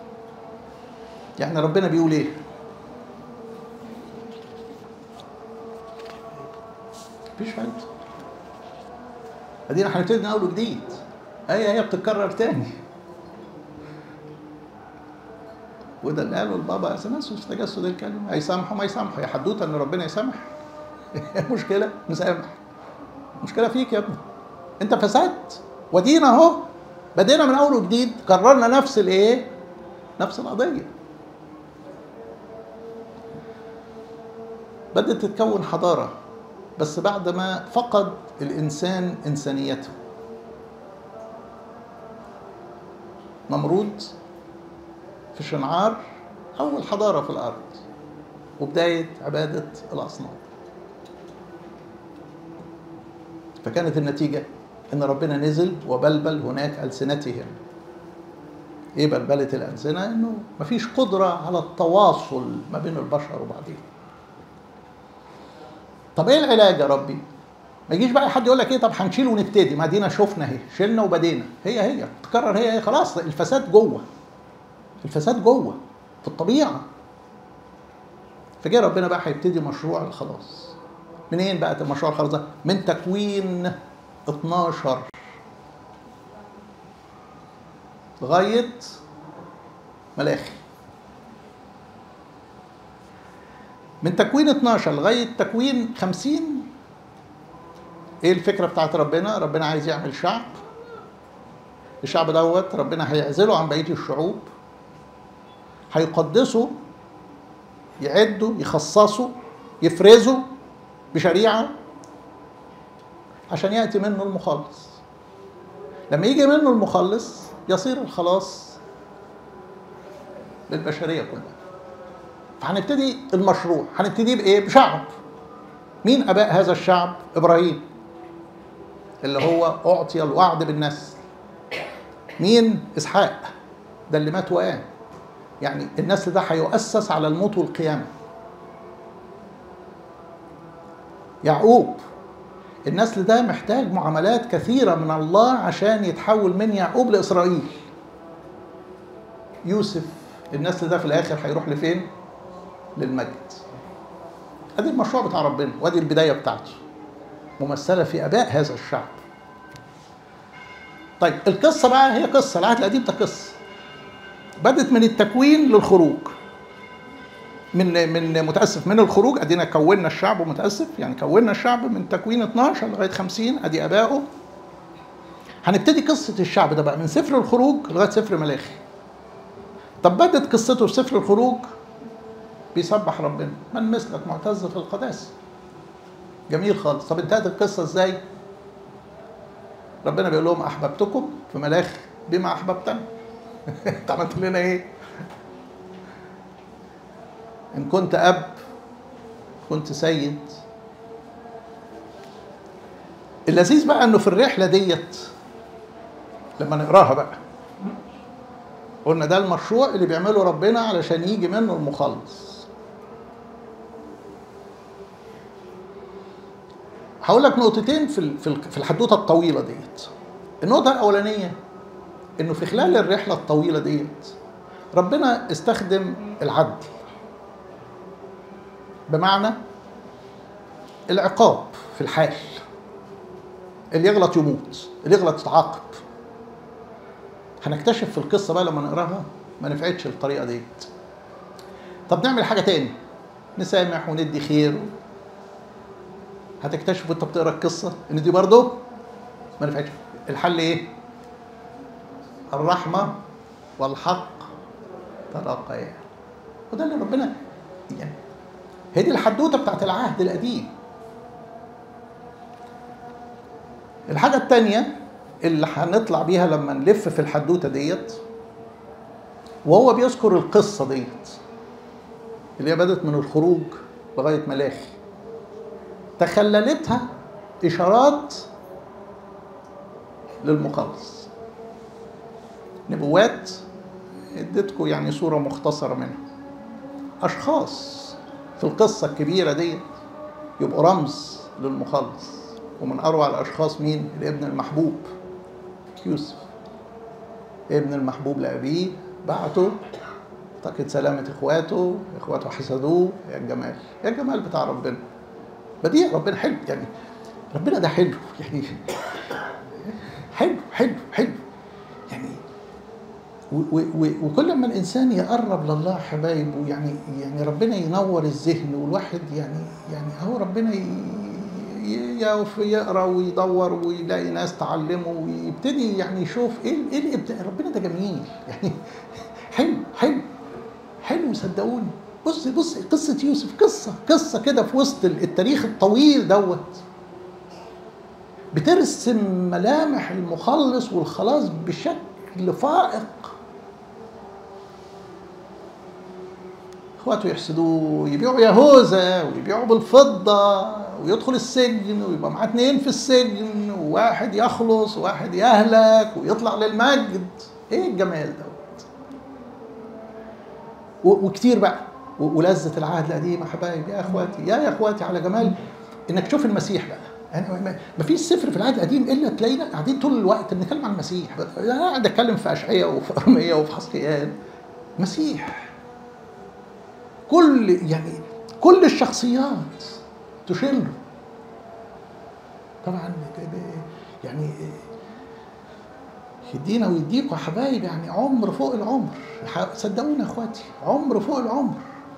يعني ربنا بيقول إيه مفيش فايده ادينا هنبتدي من اول وجديد هي هي بتتكرر تاني وده اللي قاله البابا اثناسيوس في تجسد الكلمه هيسامحوا ما يسامحوا يا حدوته ان ربنا يسامح مشكله مسامح مشكله فيك يا ابني انت فسدت ودينا اهو بدينا من اول وجديد كررنا نفس الايه نفس القضيه بدات تتكون حضاره بس بعد ما فقد الانسان انسانيته نمرود في شنعار اول حضاره في الارض وبدايه عباده الاصنام فكانت النتيجه ان ربنا نزل وبلبل هناك السنتهم ايه بلبله الالسنه انه مفيش قدره على التواصل ما بين البشر وبعضهم طب ايه العلاج يا ربي ما يجيش بقى حد يقول لك ايه طب هنشيل ونبتدي ما دينا شفنا اهي شلنا وبدينا هي هي تكرر هي هي خلاص الفساد جوه الفساد جوه في الطبيعه فجاء ربنا بقى هيبتدي مشروع الخلاص منين بقى مشروع الخلاص ده من تكوين 12 لغايه ملاخي من تكوين 12 لغايه تكوين 50 ايه الفكره بتاعت ربنا ربنا عايز يعمل شعب الشعب دوت ربنا هيعزله عن بقيه الشعوب هيقدسه يعده يخصصه يفرزه بشريعه عشان ياتي منه المخلص لما يجي منه المخلص يصير الخلاص للبشريه كلها فهنبتدي المشروع هنبتدي بايه بشعب مين اباء هذا الشعب ابراهيم اللي هو اعطي الوعد بالنسل مين اسحاق ده اللي مات وقام يعني النسل ده هيؤسس على الموت والقيامه يعقوب النسل ده محتاج معاملات كثيره من الله عشان يتحول من يعقوب لاسرائيل يوسف النسل ده في الاخر هيروح لفين للمجد ادي المشروع بتاع ربنا وادي البدايه بتاعته ممثله في اباء هذا الشعب طيب القصه بقى هي قصه العهد القديم ده قصه بدت من التكوين للخروج من من متاسف من الخروج ادينا كونا الشعب ومتاسف يعني كونا الشعب من تكوين 12 لغايه 50 ادي ابائه هنبتدي قصه الشعب ده بقى من سفر الخروج لغايه سفر ملاخي طب بدت قصته في سفر الخروج بيسبح ربنا من مثلك معتز في القداسه جميل خالص طب انتهت القصه ازاي ربنا بيقول لهم احببتكم في ملاخ بما احببتني انت عملت لنا ايه ان كنت اب كنت سيد اللذيذ بقى انه في الرحله ديت لما نقراها بقى قلنا ده المشروع اللي بيعمله ربنا علشان يجي منه المخلص هقول لك نقطتين في في الحدوته الطويله ديت النقطه الاولانيه انه في خلال الرحله الطويله ديت ربنا استخدم العدل بمعنى العقاب في الحال اللي يغلط يموت اللي يغلط يتعاقب هنكتشف في القصه بقى لما نقراها ما نفعتش الطريقه ديت طب نعمل حاجه تاني نسامح وندي خير هتكتشف وانت بتقرا القصه ان دي برضه ما نفعتش الحل ايه الرحمه والحق تلاقيا وده اللي ربنا يعني هي دي الحدوته بتاعت العهد القديم الحاجه الثانيه اللي هنطلع بيها لما نلف في الحدوته ديت وهو بيذكر القصه ديت اللي هي بدت من الخروج لغايه ملاخي تخللتها اشارات للمخلص نبوات اديتكم يعني صوره مختصره منها اشخاص في القصه الكبيره ديت يبقوا رمز للمخلص ومن اروع الاشخاص مين الابن المحبوب يوسف ابن المحبوب لابيه بعته اعتقد سلامة اخواته اخواته حسدوه يا الجمال يا الجمال بتاع ربنا بديع ربنا حلو يعني ربنا ده حلو يعني حلو حلو حلو يعني و- و- و- وكل ما الانسان يقرب لله حبايبه يعني يعني ربنا ينور الذهن والواحد يعني يعني هو ربنا ي- ي- يقف يقرا ويدور ويلاقي ناس تعلمه ويبتدي يعني يشوف ايه ال- ايه الابداع ربنا ده جميل يعني حلو حلو حلو صدقوني بص بص قصه يوسف قصه قصه كده في وسط التاريخ الطويل دوت بترسم ملامح المخلص والخلاص بشكل فائق اخواته يحسدوه يبيعوا يهوذا ويبيعوا بالفضه ويدخل السجن ويبقى معاه اتنين في السجن وواحد يخلص وواحد يهلك ويطلع للمجد ايه الجمال دوت و- وكتير بقى و- ولذة العهد القديم يا حبايبي يا اخواتي يا يا اخواتي على جمال انك تشوف المسيح بقى يعني ما- ما فيش سفر في العهد القديم الا تلاقينا قاعدين طول الوقت بنتكلم عن المسيح انا قاعد اتكلم في اشعياء وفي ارميه وفي حسقيال مسيح كل يعني كل الشخصيات تشير له طبعا ب- ب- يعني يدينا ويديكوا يا حبايب يعني عمر فوق العمر ح- صدقوني يا اخواتي عمر فوق العمر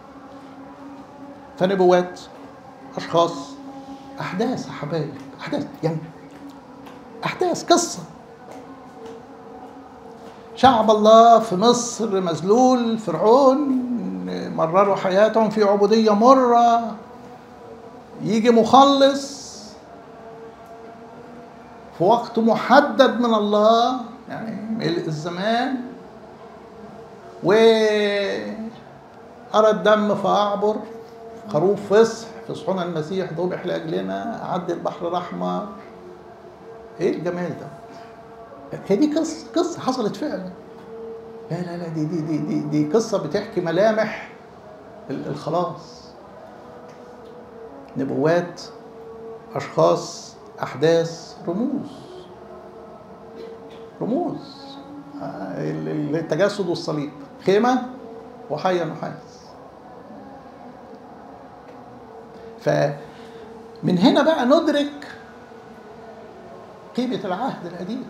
فنبوات اشخاص احداث يا حبايب احداث يعني احداث قصه شعب الله في مصر مذلول فرعون مرروا حياتهم في عبودية مرة يجي مخلص في وقت محدد من الله يعني ملء الزمان و أرى الدم فأعبر خروف فصح فصحنا المسيح ذبح لأجلنا أعد البحر الأحمر إيه الجمال ده؟ هي دي قصة قصة حصلت فعلا لا لا لا دي دي دي دي, دي قصة بتحكي ملامح ال- الخلاص نبوات أشخاص أحداث رموز رموز آه، ال- ال- التجسد والصليب خيمة وحيا نحاس فمن هنا بقى ندرك قيمة العهد القديم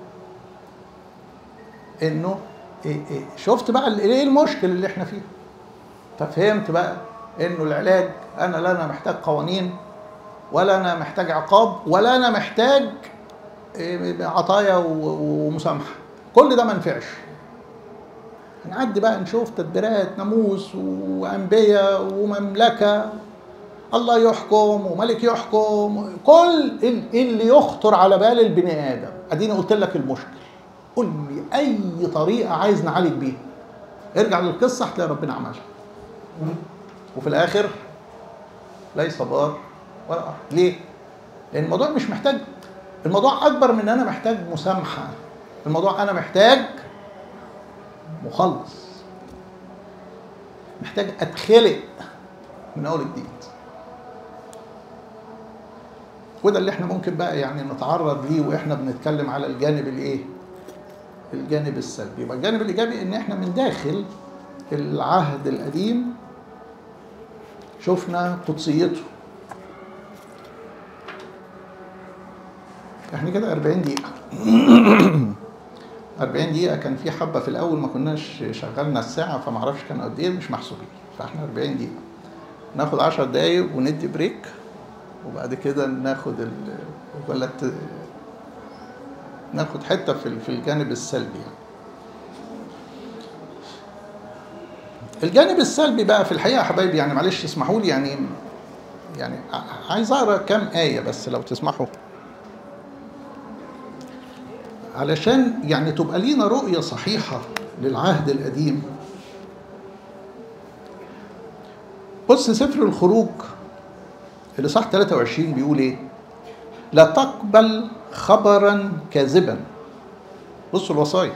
انه إيه إيه شفت بقى ال- ايه المشكل اللي احنا فيه ففهمت بقى انه العلاج انا لا انا محتاج قوانين ولا انا محتاج عقاب ولا انا محتاج إيه عطايا و- ومسامحه كل ده ما نفعش نعدي بقى نشوف تدبيرات ناموس وانبياء ومملكه الله يحكم وملك يحكم كل ال- اللي يخطر على بال البني ادم اديني قلت لك المشكل قول لي اي طريقه عايز نعالج بيها ارجع للقصه هتلاقي ربنا عملها وفي الاخر ليس بار ولا أرض. ليه؟ لان الموضوع مش محتاج الموضوع اكبر من ان انا محتاج مسامحه الموضوع انا محتاج مخلص محتاج اتخلق من اول جديد وده اللي احنا ممكن بقى يعني نتعرض ليه واحنا بنتكلم على الجانب الايه الجانب السلبي يبقى الجانب الايجابي ان احنا من داخل العهد القديم شفنا قدسيته احنا كده 40 دقيقة 40 دقيقة كان في حبة في الأول ما كناش شغلنا الساعة فما اعرفش كانوا قد إيه مش محسوبين فاحنا 40 دقيقة ناخد 10 دقايق وندي بريك وبعد كده ناخد ال ولا ت- ناخد حتة في في الجانب السلبي يعني. الجانب السلبي بقى في الحقيقة يا حبايبي يعني معلش اسمحوا لي يعني يعني ع- عايز اقرا كام آية بس لو تسمحوا علشان يعني تبقى لينا رؤية صحيحة للعهد القديم بص سفر الخروج اللي صح 23 بيقول ايه لا تقبل خبرا كاذبا بصوا الوصايا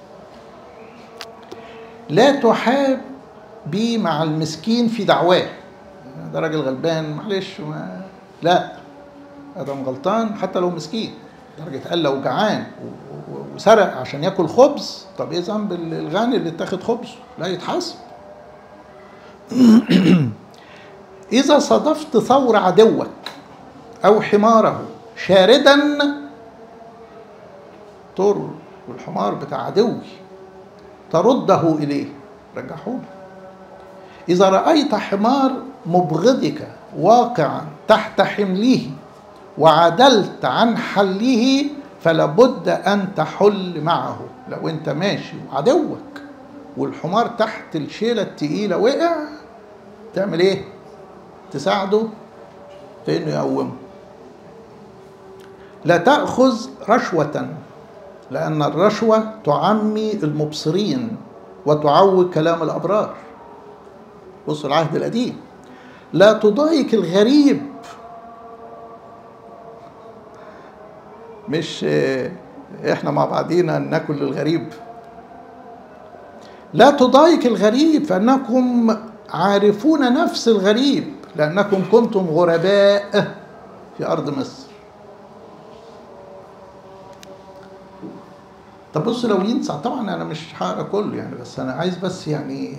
لا تحاب بي مع المسكين في دعواه ده راجل غلبان معلش ما لا ادم غلطان حتى لو مسكين درجة قال لو جعان و- و- وسرق عشان ياكل خبز طب ايه ذنب الغني اللي اتاخد خبز لا يتحاسب إذا صادفت ثور عدوك أو حماره شاردا طور والحمار بتاع عدوي ترده إليه رجعه له إذا رأيت حمار مبغضك واقعا تحت حمله وعدلت عن حله فلابد أن تحل معه لو أنت ماشي وعدوك والحمار تحت الشيلة التقيلة وقع تعمل إيه؟ تساعده في إنه يقومه لا تأخذ رشوة لأن الرشوة تعمي المبصرين وتعوج كلام الأبرار بص العهد القديم لا تضايق الغريب مش احنا مع بعضينا ناكل الغريب لا تضايق الغريب فانكم عارفون نفس الغريب لانكم كنتم غرباء في ارض مصر طب بص لو ينسى طبعا انا مش هقرا كله يعني بس انا عايز بس يعني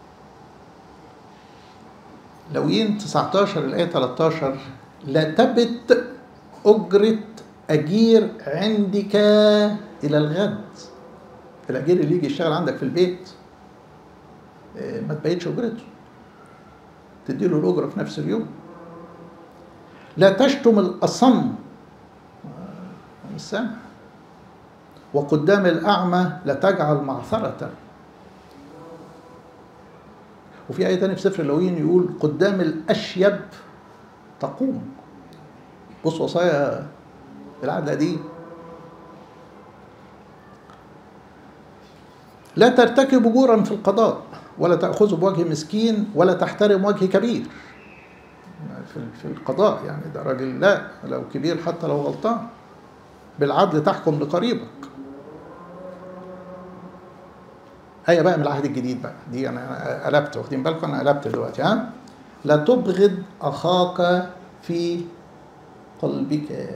لويين 19 الآية 13 لا تبت أجرة أجير عندك إلى الغد الأجير اللي يجي يشتغل عندك في البيت ما تبيتش أجرته تديله الأجرة في نفس اليوم لا تشتم الأصم مش سامع وقدام الأعمى لا تجعل معثرة وفي آية تانية في سفر اللوين يقول قدام الأشيب تقوم بص وصايا العهد القديم لا ترتكب أجورا في القضاء ولا تأخذ بوجه مسكين ولا تحترم وجه كبير في في القضاء يعني ده راجل لا لو كبير حتى لو غلطان بالعدل تحكم لقريبك آية بقى من العهد الجديد بقى دي أنا قلبت واخدين بالكم أنا قلبت دلوقتي ها لا تبغض أخاك في قلبك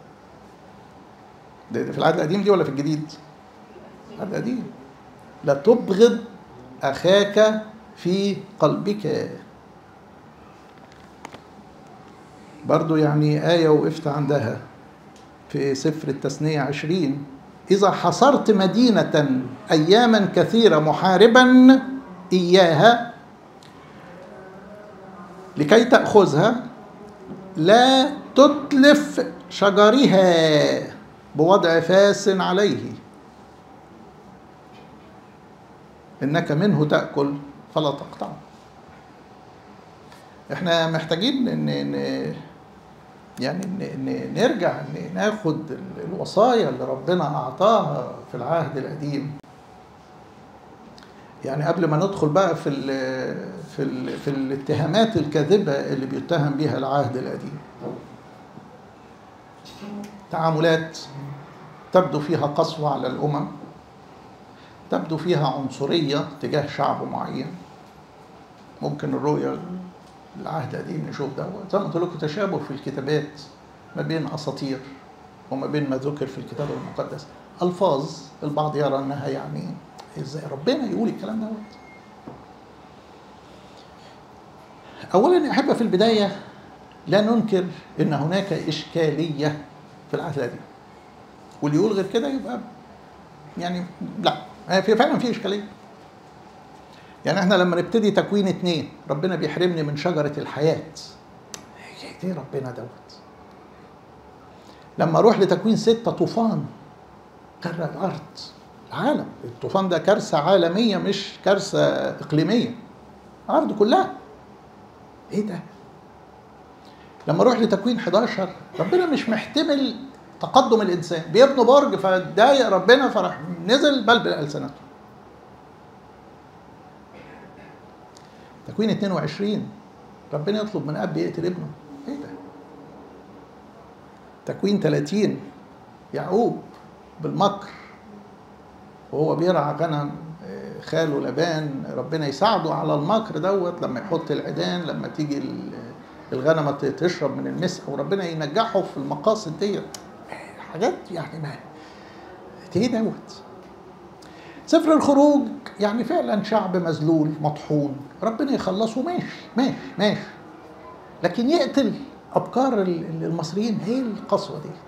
ده في العهد القديم دي ولا في الجديد؟ العهد القديم لا تبغض أخاك في قلبك برضو يعني آية وقفت عندها في سفر التثنية عشرين إذا حصرت مدينة أياما كثيرة محاربا إياها لكي تأخذها لا تتلف شجرها بوضع فاس عليه إنك منه تأكل فلا تقطعه احنا محتاجين ان, إن يعني إن نرجع ناخد الوصايا اللي ربنا اعطاها في العهد القديم يعني قبل ما ندخل بقى في ال في ال في الاتهامات الكاذبه اللي بيتهم بيها العهد القديم تعاملات تبدو فيها قسوه على الامم تبدو فيها عنصريه تجاه شعب معين ممكن الرؤيه العهد القديم نشوف دوت زي ما قلت لكم تشابه في الكتابات ما بين اساطير وما بين ما ذكر في الكتاب المقدس الفاظ البعض يرى انها يعني ازاي ربنا يقول الكلام دوت اولا يا احبه في البدايه لا ننكر ان هناك اشكاليه في العهد القديم واللي يقول غير كده يبقى يعني لا في فعلا في اشكاليه يعني احنا لما نبتدي تكوين اتنين ربنا بيحرمني من شجرة الحياة ايه ربنا دوت لما اروح لتكوين ستة طوفان غرق الارض العالم الطوفان ده كارثة عالمية مش كارثة اقليمية الارض كلها ايه ده لما اروح لتكوين 11 ربنا مش محتمل تقدم الانسان بيبنوا برج فضايق ربنا فراح نزل بلبل السنته تكوين 22 ربنا يطلب من اب يقتل ابنه ايه ده تكوين 30 يعقوب بالمكر وهو بيرعى غنم خاله لبان ربنا يساعده على المكر دوت لما يحط العيدان لما تيجي الغنمة تشرب من المسح وربنا ينجحه في المقاصد ديت حاجات يعني ما ايه دوت سفر الخروج يعني فعلا شعب مذلول مطحون ربنا يخلصه ماشي ماشي ماشي لكن يقتل ابكار ال- ال- المصريين هي القسوه ديت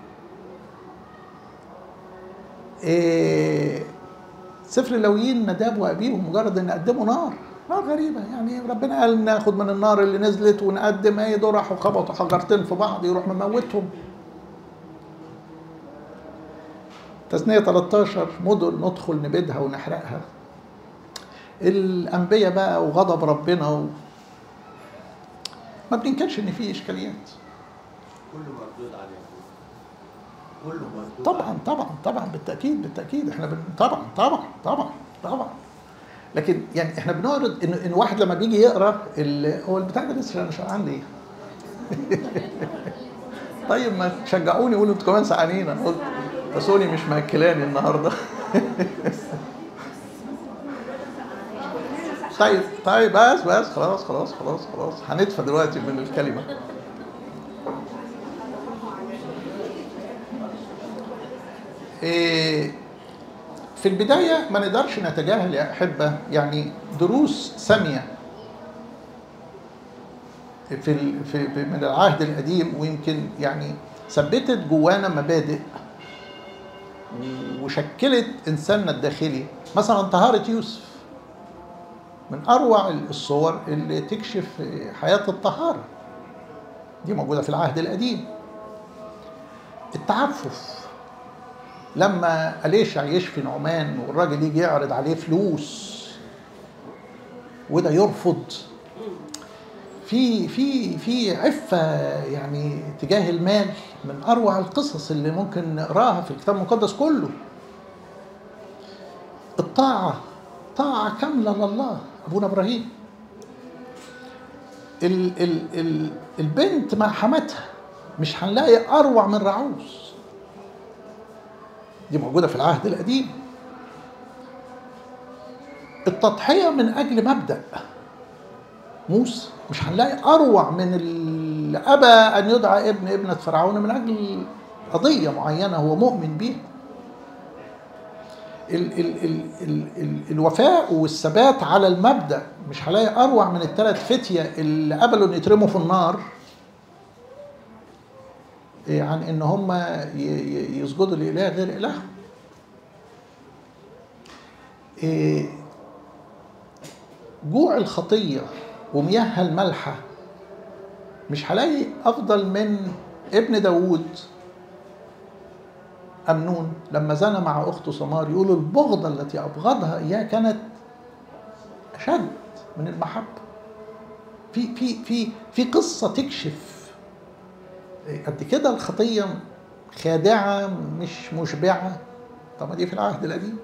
إيه سفر اللويين نداب وابيه مجرد ان قدموا نار نار غريبه يعني ربنا قال ناخد من النار اللي نزلت ونقدم ايه دول راحوا خبطوا حجرتين في بعض يروح مموتهم تثنية 13 مدن ندخل نبيدها ونحرقها الأنبياء بقى وغضب ربنا و... ما بننكرش إن في إشكاليات كله مردود عليه كله مردود طبعا عليه. طبعا طبعا بالتاكيد بالتاكيد احنا بن... طبعا طبعا طبعا طبعا لكن يعني احنا بنعرض ان ان واحد لما بيجي يقرا ال... هو البتاع ده لسه انا شغال عندي ايه؟ طيب ما تشجعوني قولوا انتوا كمان سعانين انا قلت سوني مش مأكلاني النهارده طيب طيب بس بس خلاص خلاص خلاص خلاص هندفى دلوقتي من الكلمه إيه، في البداية ما نقدرش نتجاهل يا أحبة يعني دروس سامية في ال- في في- من العهد القديم ويمكن يعني ثبتت جوانا مبادئ وشكلت إنساننا الداخلي مثلا طهارة يوسف من أروع الصور اللي تكشف حياة الطهارة دي موجودة في العهد القديم التعفف لما أليشع يشفي نعمان والراجل يجي يعرض عليه فلوس وده يرفض في في في عفة يعني تجاه المال من أروع القصص اللي ممكن نقراها في الكتاب المقدس كله الطاعة طاعة كاملة لله أبونا إبراهيم ال ال ال البنت مع حماتها مش هنلاقي أروع من رعوز دي موجودة في العهد القديم التضحية من أجل مبدأ موسى مش هنلاقي أروع من اللي أبى أن يدعى ابن ابنة فرعون من أجل قضية معينة هو مؤمن بيها ال ال ال ال ال الوفاء والثبات على المبدأ مش هلاقي أروع من الثلاث فتية اللي قبلوا إن يترموا في النار إيه عن إن هم ي- ي- يسجدوا لإله غير إلههم إيه جوع الخطية ومياهها المالحة مش هلاقي أفضل من ابن داوود أمنون لما زنى مع أخته سمار يقول البغضة التي أبغضها إياه كانت أشد من المحبة في في في في قصة تكشف قد كده الخطية خادعة مش مشبعة طب ما دي في العهد القديم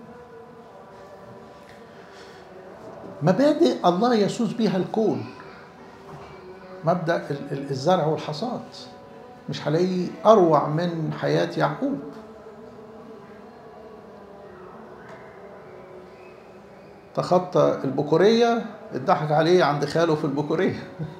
مبادئ الله يسوس بها الكون مبدأ ال- ال- الزرع والحصاد مش هلاقي أروع من حياة يعقوب تخطى البكورية اتضحك عليه عند خاله في البكورية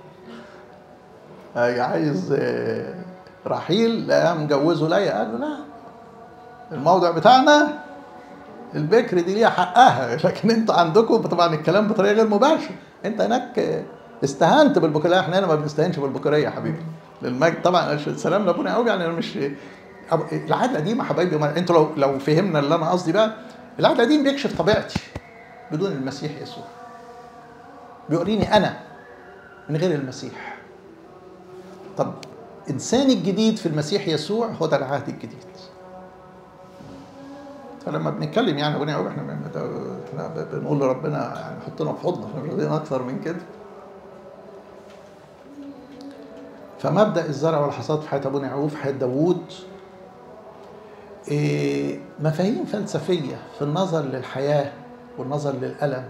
أي عايز آه، رحيل لا مجوزه ليا قال له لا الموضع بتاعنا البكر دي ليها حقها لكن انتوا عندكم طبعا الكلام بطريقه غير مباشره انت هناك آه، استهنت بالبكوريه احنا هنا ما بنستهنش بالبكوريه يا حبيبي للمجد طبعا السلام لابونا يعقوب يعني انا مش أب- العهد القديم يا حبايبي ما- انتوا لو لو فهمنا اللي انا قصدي بقى العهد القديم بيكشف طبيعتي بدون المسيح يسوع بيوريني انا من غير المسيح طب انسان الجديد في المسيح يسوع هو ده العهد الجديد فلما بنتكلم يعني ابونا يعقوب احنا احنا بنقول لربنا يعني حطنا في حضنه احنا مش عايزين اكثر من كده فمبدا الزرع والحصاد في حياه ابونا يعقوب في حياه داوود إيه، مفاهيم فلسفيه في النظر للحياه والنظر للالم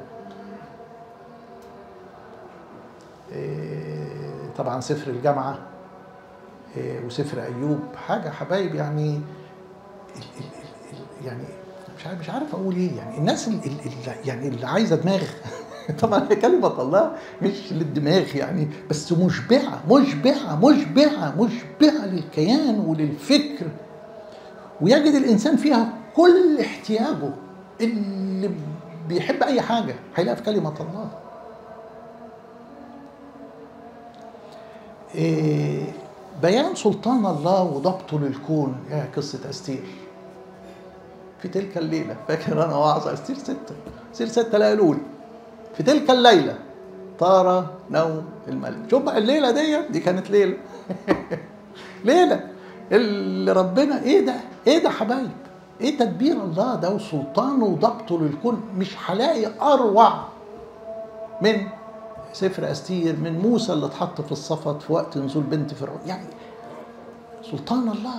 إيه، طبعا سفر الجامعه إيه، وسفر ايوب حاجه حبايب يعني ال- ال- ال- ال- يعني مش عارف مش عارف اقول ايه يعني الناس اللي يعني اللي عايزه دماغ طبعا هي كلمه الله مش للدماغ يعني بس مشبعه مشبعه مشبعه مشبعه للكيان وللفكر ويجد الانسان فيها كل احتياجه اللي بيحب اي حاجه هيلاقيها في كلمه الله إيه بيان سلطان الله وضبطه للكون يا قصة أستير في تلك الليلة فاكر أنا وعظ أستير ستة أستير ستة لا يقولوا في تلك الليلة طار نوم الملك شوف بقى الليلة دي دي كانت ليلة ليلة اللي ربنا ايه ده ايه ده حبايب ايه تدبير الله ده وسلطانه وضبطه للكون مش هلاقي اروع من سفر استير من موسى اللي اتحط في الصفد في وقت نزول بنت فرعون يعني سلطان الله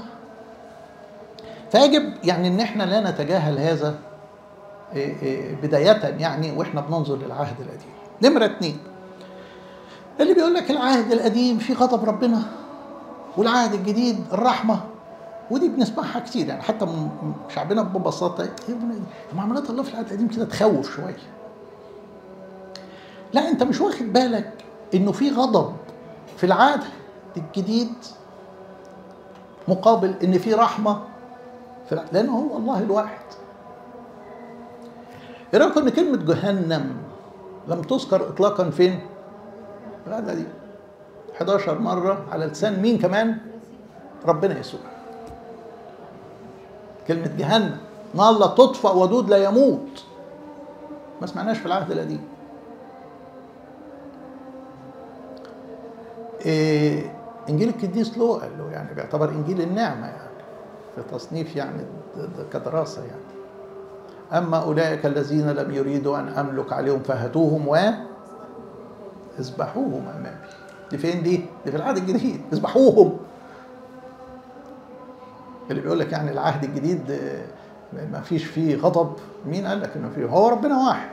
فيجب يعني ان احنا لا نتجاهل هذا إيه إيه بداية يعني واحنا بننظر للعهد القديم. نمرة اتنين اللي بيقول لك العهد القديم فيه غضب ربنا والعهد الجديد الرحمة ودي بنسمعها كتير يعني حتى من شعبنا ببساطة إيه يا ابني معاملات الله في العهد القديم كده تخوف شوية. لا انت مش واخد بالك انه في غضب في العهد الجديد مقابل ان في رحمه في العهد لانه هو الله الواحد ايه رايكم ان كلمه جهنم لم تذكر اطلاقا فين؟ في العهد القديم 11 مره على لسان مين كمان؟ ربنا يسوع كلمه جهنم نار لا تطفأ ودود لا يموت ما سمعناش في العهد القديم إيه انجيل القديس لوقا اللي هو يعني بيعتبر انجيل النعمه يعني في تصنيف يعني كدراسه يعني اما اولئك الذين لم يريدوا ان املك عليهم فهاتوهم و اذبحوهم امامي دي فين دي؟ دي في العهد الجديد اذبحوهم اللي بيقول لك يعني العهد الجديد ما فيش فيه غضب مين قال لك انه فيه هو ربنا واحد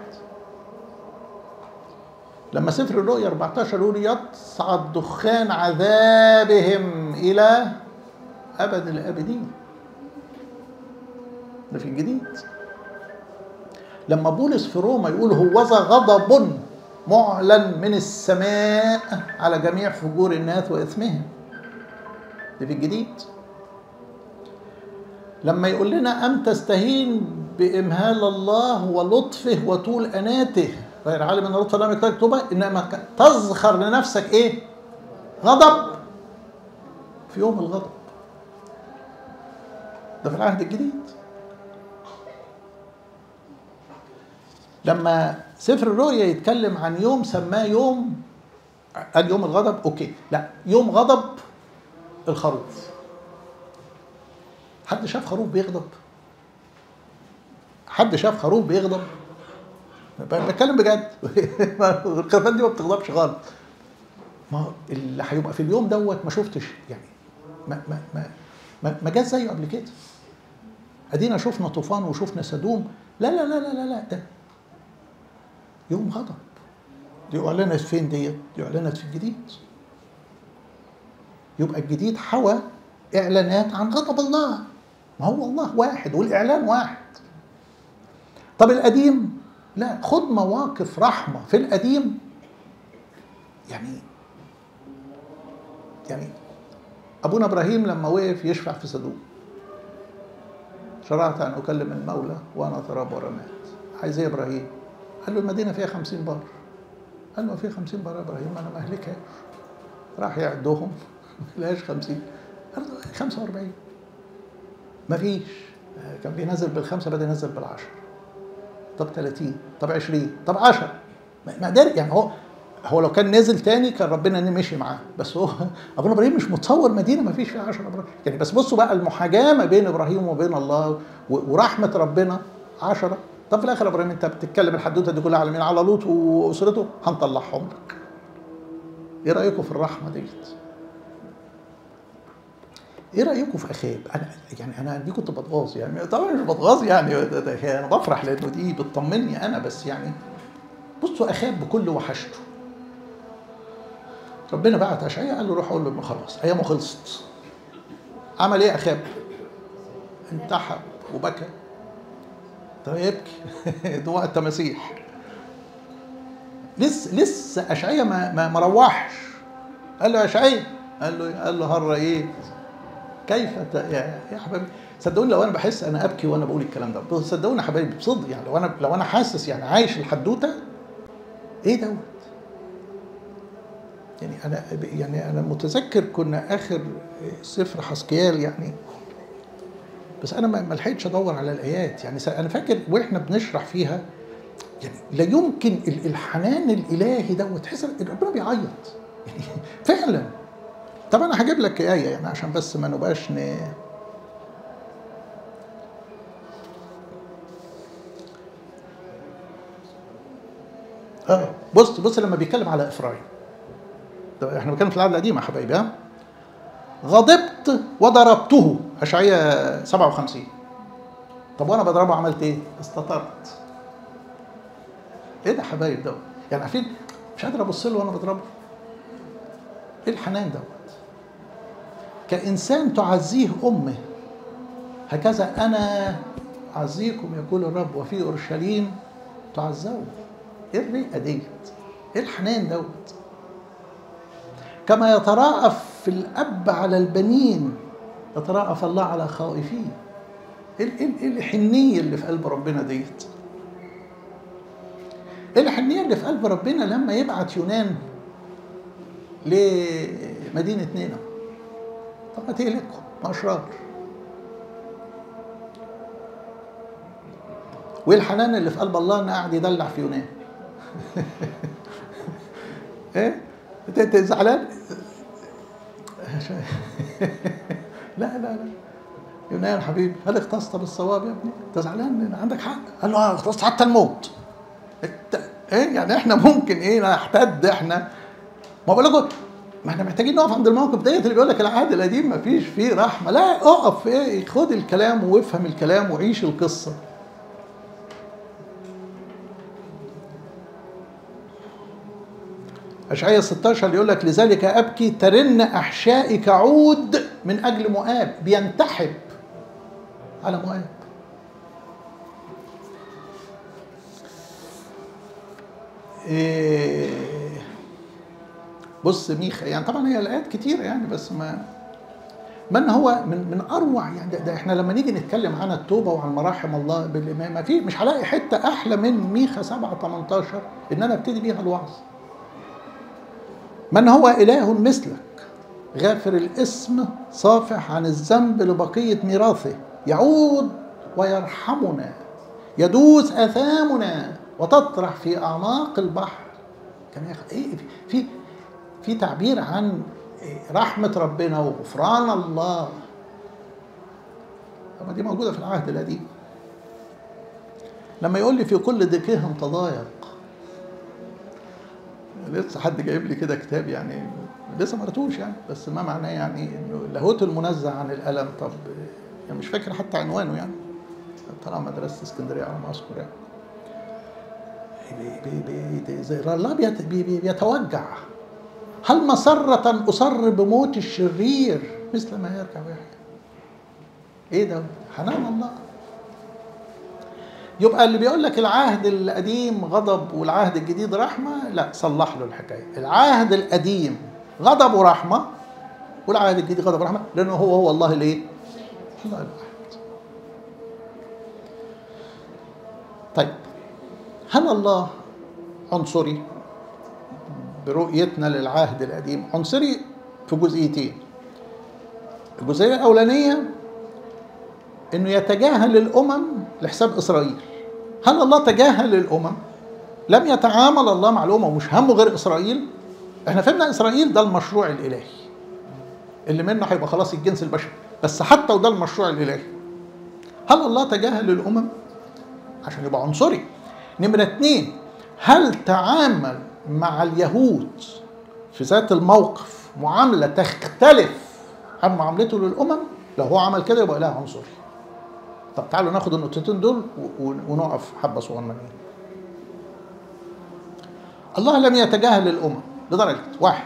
لما سفر الرؤيا 14 يقول يصعد دخان عذابهم الى ابد الابدين ده في الجديد لما بولس في روما يقول هوذا غضب معلن من السماء على جميع فجور الناس واثمهم ده في الجديد لما يقول لنا أم تستهين بإمهال الله ولطفه وطول أناته غير عالم أن لطف لم يكتب توبة إنما تزخر لنفسك إيه؟ غضب في يوم الغضب ده في العهد الجديد لما سفر الرؤيا يتكلم عن يوم سماه يوم قال يوم الغضب اوكي لا يوم غضب الخروف حد شاف خروف بيغضب حد شاف خروف بيغضب بتكلم بجد الخرفان دي ما بتغضبش خالص ما اللي هيبقى في اليوم دوت ما شفتش يعني ما ما ما ما, ما جاش زيه قبل كده ادينا شفنا طوفان وشفنا سدوم لا لا لا لا لا لا ده يوم غضب دي اعلنت فين ديت؟ دي اعلنت في الجديد يبقى الجديد حوى اعلانات عن غضب الله ما هو الله واحد والاعلان واحد طب القديم لا خد مواقف رحمه في القديم يعني يعني ابونا ابراهيم لما وقف يشفع في صدوق شرعت ان اكلم المولى وانا تراب ورمات عايز ايه يا ابراهيم؟ قال له المدينه فيها خمسين بار قال له فيها خمسين بار يا ابراهيم انا ما اهلكهاش راح يعدهم ما لقاش 50 قال له 45 مفيش كان بينزل بالخمسه بدا ينزل بالعشر طب 30 طب 20 طب 10 ما قدر يعني هو هو لو كان نزل تاني كان ربنا مشي معاه بس هو ابونا ابراهيم مش متصور مدينه ما فيش فيها 10 ابراهيم يعني بس بصوا بقى المحاجاه ما بين ابراهيم وبين الله ورحمه ربنا 10 طب في الاخر ابراهيم انت بتتكلم الحدوته دي كلها على مين على لوط واسرته هنطلعهم لك ايه رايكم في الرحمه ديت ايه رايكم في اخاب انا يعني انا دي كنت بتغاظ يعني طبعا مش بتغاظ يعني انا بفرح لانه دي بتطمني انا بس يعني بصوا اخاب بكل وحشته ربنا بعت اشعياء قال له روح اقول له خلاص ايامه خلصت عمل ايه اخاب انتحب وبكى طب يبكي ده وقت مسيح لسه لسه اشعياء ما ما, ما روحش قال له يا اشعياء قال له قال له هر ايه كيف ت... يا, يا حبايبي صدقوني لو انا بحس انا ابكي وانا بقول الكلام ده صدقوني يا حبايبي بصدق يعني لو انا لو انا حاسس يعني عايش الحدوته ايه دوت يعني انا يعني انا متذكر كنا اخر سفر حسكيال يعني بس انا ما ما لحقتش ادور على الايات يعني س- انا فاكر واحنا بنشرح فيها يعني لا يمكن ال- الحنان الالهي ده وتحس ان ربنا بيعيط يعني فعلا طب انا هجيب لك ايه يعني عشان بس ما نبقاش ن... اه بص بص لما بيتكلم على افرايم ده احنا بنتكلم في العهد القديم يا حبايبي ها غضبت وضربته اشعياء 57 طب وانا بضربه عملت ايه؟ استطرت ايه ده يا حبايب دوت؟ يعني عارفين مش قادر ابص له وانا بضربه ايه الحنان دوت؟ كانسان تعزيه امه هكذا انا اعزيكم يقول الرب وفي اورشليم تعزون ايه الرئه ديت؟ ايه الحنان دوت؟ كما يتراءف في الاب على البنين يتراءف الله على خائفين ايه ال- ايه ال- إيه الحنيه اللي في قلب ربنا ديت؟ ايه الحنيه اللي في قلب ربنا لما يبعت يونان لمدينه نينوى طب ما تهلكهم ما اشرار وايه الحنان اللي في قلب الله انه قاعد يدلع في يونان ايه انت انت زعلان لا لا لا يونان حبيبي هل اختصت بالصواب يا ابني؟ انت زعلان عندك حق؟ قال له اه اختصت حتى الموت. انت ايه يعني احنا ممكن ايه نحتد احنا ما بقول لكم ما احنا محتاجين نقف عند الموقف ديت اللي بيقول لك العهد القديم ما فيش فيه رحمه، لا اقف ايه خد الكلام وافهم الكلام وعيش القصه. أشعية 16 اللي يقول لك لذلك أبكي ترن أحشائي كعود من أجل مؤاب بينتحب على مؤاب إيه بص ميخا يعني طبعا هي الآيات كتيرة يعني بس ما من هو من من اروع يعني ده, ده احنا لما نيجي نتكلم عن التوبه وعن مراحم الله بالإمام ما في مش هلاقي حته احلى من ميخا 7 18 ان انا ابتدي بيها الوعظ من هو إله مثلك غافر الاسم صافح عن الذنب لبقية ميراثه يعود ويرحمنا يدوس آثامنا وتطرح في أعماق البحر كما يخ... إيه في في تعبير عن رحمة ربنا وغفران الله طب دي موجودة في العهد القديم لما يقول لي في كل ضيقهم تضايق لسه حد جايب لي كده كتاب يعني لسه ما قريتوش يعني بس ما معناه يعني انه لاهوت المنزه عن الالم طب يعني مش فاكر حتى عنوانه يعني طلع مدرسه اسكندريه على ما اذكر يعني بي بي زي الله بيت بي بي بيتوجع هل مسرة أصر بموت الشرير مثل ما يرجع ويحيى إيه ده؟ حنان الله يبقى اللي بيقول لك العهد القديم غضب والعهد الجديد رحمه لا صلح له الحكايه العهد القديم غضب ورحمه والعهد الجديد غضب ورحمه لانه هو هو الله الايه الله الواحد طيب هل الله عنصري برؤيتنا للعهد القديم عنصري في جزئيتين الجزئيه الاولانيه انه يتجاهل الامم لحساب اسرائيل هل الله تجاهل الامم لم يتعامل الله مع الامم ومش همه غير اسرائيل احنا فهمنا اسرائيل ده المشروع الالهي اللي منه هيبقى خلاص الجنس البشري بس حتى وده المشروع الالهي هل الله تجاهل الامم عشان يبقى عنصري نمرة اتنين هل تعامل مع اليهود في ذات الموقف معاملة تختلف عن معاملته للأمم لو هو عمل كده يبقى إله عنصري طب تعالوا ناخد النقطتين دول ونقف حبة صغننين الله لم يتجاهل الأمم لدرجة واحد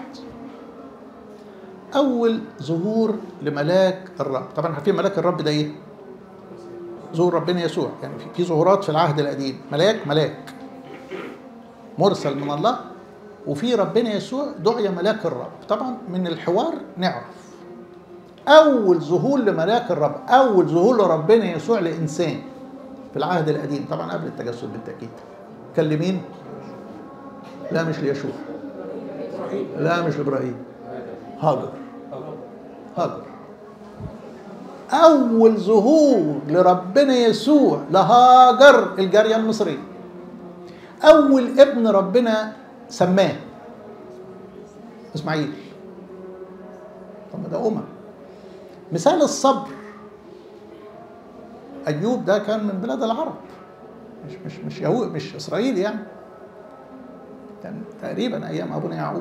أول ظهور لملاك الرب طبعا عارفين ملاك الرب ده إيه؟ ظهور ربنا يسوع يعني في ظهورات في العهد القديم ملاك ملاك مرسل من الله وفي ربنا يسوع دعي ملاك الرب طبعا من الحوار نعرف اول ظهور لملاك الرب اول ظهور لربنا يسوع لانسان في العهد القديم طبعا قبل التجسد بالتاكيد كان لمين لا مش ليشوع لا مش ابراهيم هاجر هاجر اول ظهور لربنا يسوع لهاجر الجاريه المصريه اول ابن ربنا سماه اسماعيل طب ما ده امم مثال الصبر ايوب ده كان من بلاد العرب مش مش مش يهود مش اسرائيل يعني كان تقريبا ايام ابونا يعقوب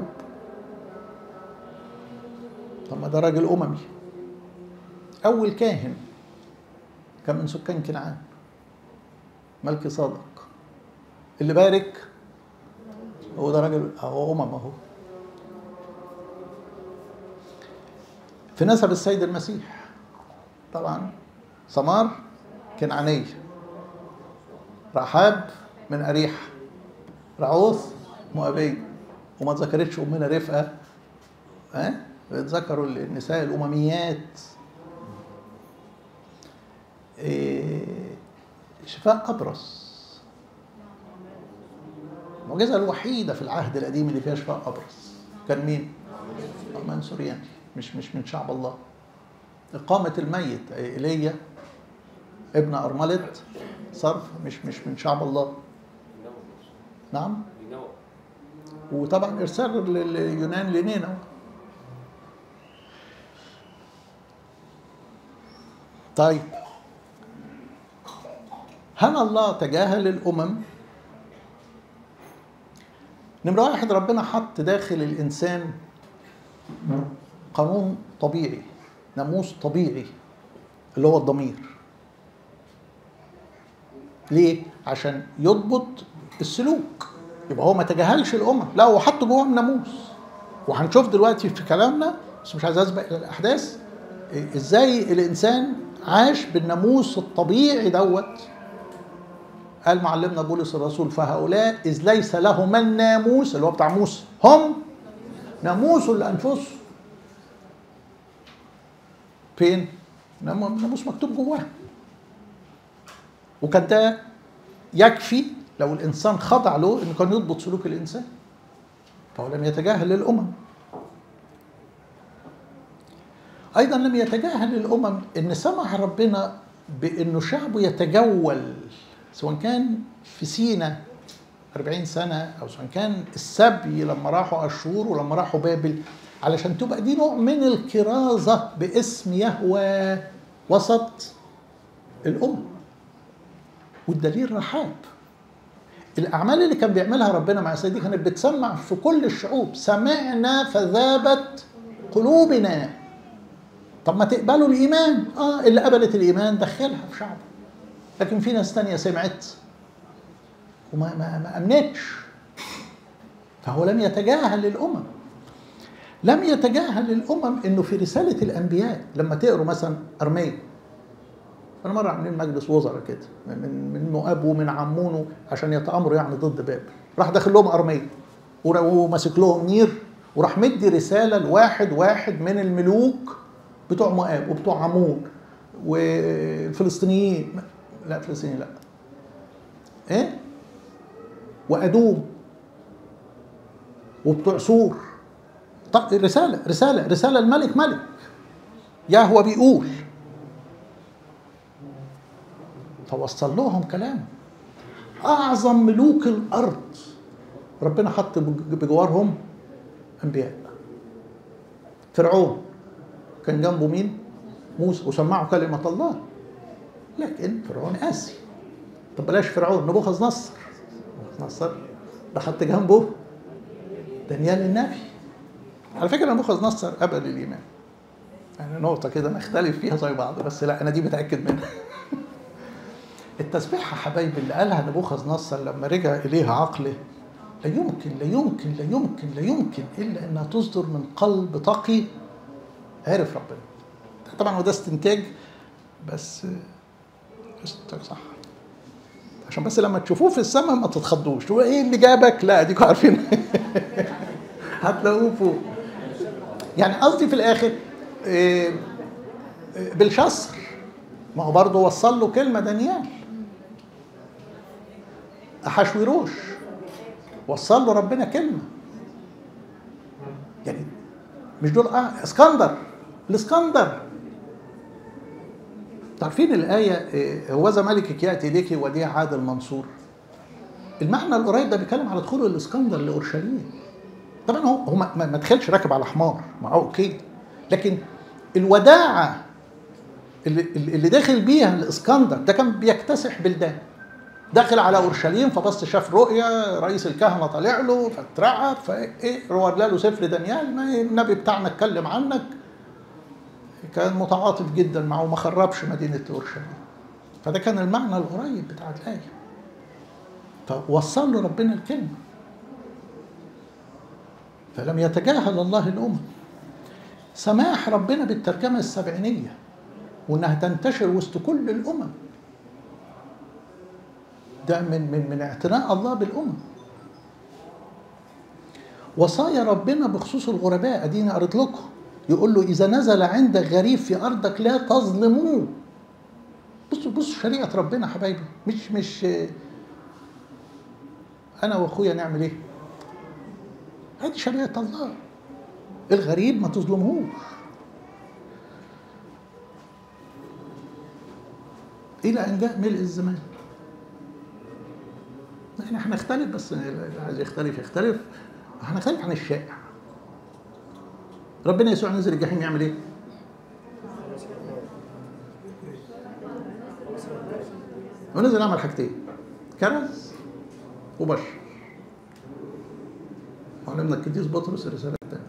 طب ما ده راجل اممي اول كاهن كان من سكان كنعان ملكي صادق اللي بارك هو ده راجل هو امم اهو في نسب السيد المسيح طبعا سمار كنعانية رحاب من أريحة رعوث مؤبية وما ذكرتش أمنا رفقة ها ذكروا النساء الأمميات إيه، شفاء أبرص المعجزة الوحيدة في العهد القديم اللي فيها شفاء أبرص كان مين؟ من سورياني مش مش من شعب الله إقامة الميت إيليا ابن أرملة صرف مش مش من شعب الله نعم وطبعا إرسال اليونان لنينوى طيب هل الله تجاهل الأمم؟ نمرة واحد ربنا حط داخل الإنسان قانون طبيعي ناموس طبيعي اللي هو الضمير ليه؟ عشان يضبط السلوك يبقى هو ما تجاهلش الأمم لا هو حط جواهم ناموس وهنشوف دلوقتي في كلامنا بس مش عايز اسبق الى الاحداث إيه- ازاي الانسان عاش بالناموس الطبيعي دوت قال معلمنا بولس الرسول فهؤلاء اذ ليس لهم الناموس اللي هو بتاع موسى هم ناموس لانفسهم فين؟ نام- ناموس مكتوب جواه وكان ده يكفي لو الانسان خضع له انه كان يضبط سلوك الانسان فهو لم يتجاهل الامم ايضا لم يتجاهل الامم ان سمح ربنا بانه شعبه يتجول سواء كان في سينا 40 سنه او سواء كان السبي لما راحوا اشور ولما راحوا بابل علشان تبقى دي نوع من الكرازه باسم يهوى وسط الامم والدليل رحاب الاعمال اللي كان بيعملها ربنا مع سيدي كانت بتسمع في كل الشعوب سمعنا فذابت قلوبنا طب ما تقبلوا الايمان اه اللي قبلت الايمان دخلها في شعبه لكن في ناس تانية سمعت وما ما, ما امنتش فهو لم يتجاهل الامم لم يتجاهل الامم انه في رساله الانبياء لما تقروا مثلا ارميه انا مره عاملين مجلس وزراء كده من من مؤاب ومن عمونه عشان يتامروا يعني ضد بابل راح داخل لهم ارميه ور- وماسك لهم نير وراح مدي رساله لواحد واحد من الملوك بتوع مؤاب وبتوع عمون والفلسطينيين لا فلسطينيين لا ايه وادوم وبتوع سور طب رساله رساله رساله الملك ملك يهوى بيقول فوصل لهم كلام اعظم ملوك الارض ربنا حط بجوارهم انبياء فرعون كان جنبه مين موسى وسمعوا كلمه الله لكن فرعون قاسي طب بلاش فرعون نبوخذ نصر نبوخذ نصر ده حط جنبه دانيال النبي على فكره نبوخذ نصر قبل الايمان يعني نقطه كده نختلف فيها زي بعض بس لا انا دي متاكد منها التسبيحة حبايبي اللي قالها نبوخذ نصر لما رجع إليها عقله لا يمكن لا يمكن لا يمكن لا يمكن إلا إنها تصدر من قلب تقي عرف ربنا طبعا هو ده استنتاج بس استنتاج صح عشان بس لما تشوفوه في السماء ما تتخضوش تقول ايه اللي جابك لا اديكوا عارفين هتلاقوه فوق يعني قصدي في الاخر إيه إيه بالشصر ما هو برضه وصل له كلمه دانيال احشوروش وصل له ربنا كلمه مش دول اه اسكندر الاسكندر تعرفين الآية إيه، هوذا ملكك يأتي إليك وديع عادل منصور المعنى القريب ده بيتكلم على دخول الاسكندر لأورشليم طبعا هو هو ما ما دخلش راكب على حمار ما هو اوكي لكن الوداعة اللي, اللي داخل بيها الاسكندر ده كان بيكتسح بلدان داخل على اورشليم فبص شاف رؤيا رئيس الكهنه طالع له فاترعب فايه ورى له سفر دانيال ما النبي بتاعنا اتكلم عنك كان متعاطف جدا معه وما خربش مدينه اورشليم فده كان المعنى القريب بتاع الايه فوصل له ربنا الكلمه فلم يتجاهل الله الامم سماح ربنا بالترجمه السبعينيه وانها تنتشر وسط كل الامم ده من من من اعتناء الله بالامم وصايا ربنا بخصوص الغرباء اديني قريت لكم يقول له اذا نزل عندك غريب في ارضك لا تظلموه بصوا بصوا شريعه ربنا حبايبي مش مش انا واخويا نعمل ايه هذه شريعه الله الغريب ما تظلمهوش الى ان جاء ملء الزمان احنا هنختلف بس اللي عايز يختلف يختلف هنختلف عن الشائع ربنا يسوع نزل الجحيم يعمل ايه؟ ونزل عمل حاجتين كرز وبشر وعلمنا القديس بطرس الرسالة الثانية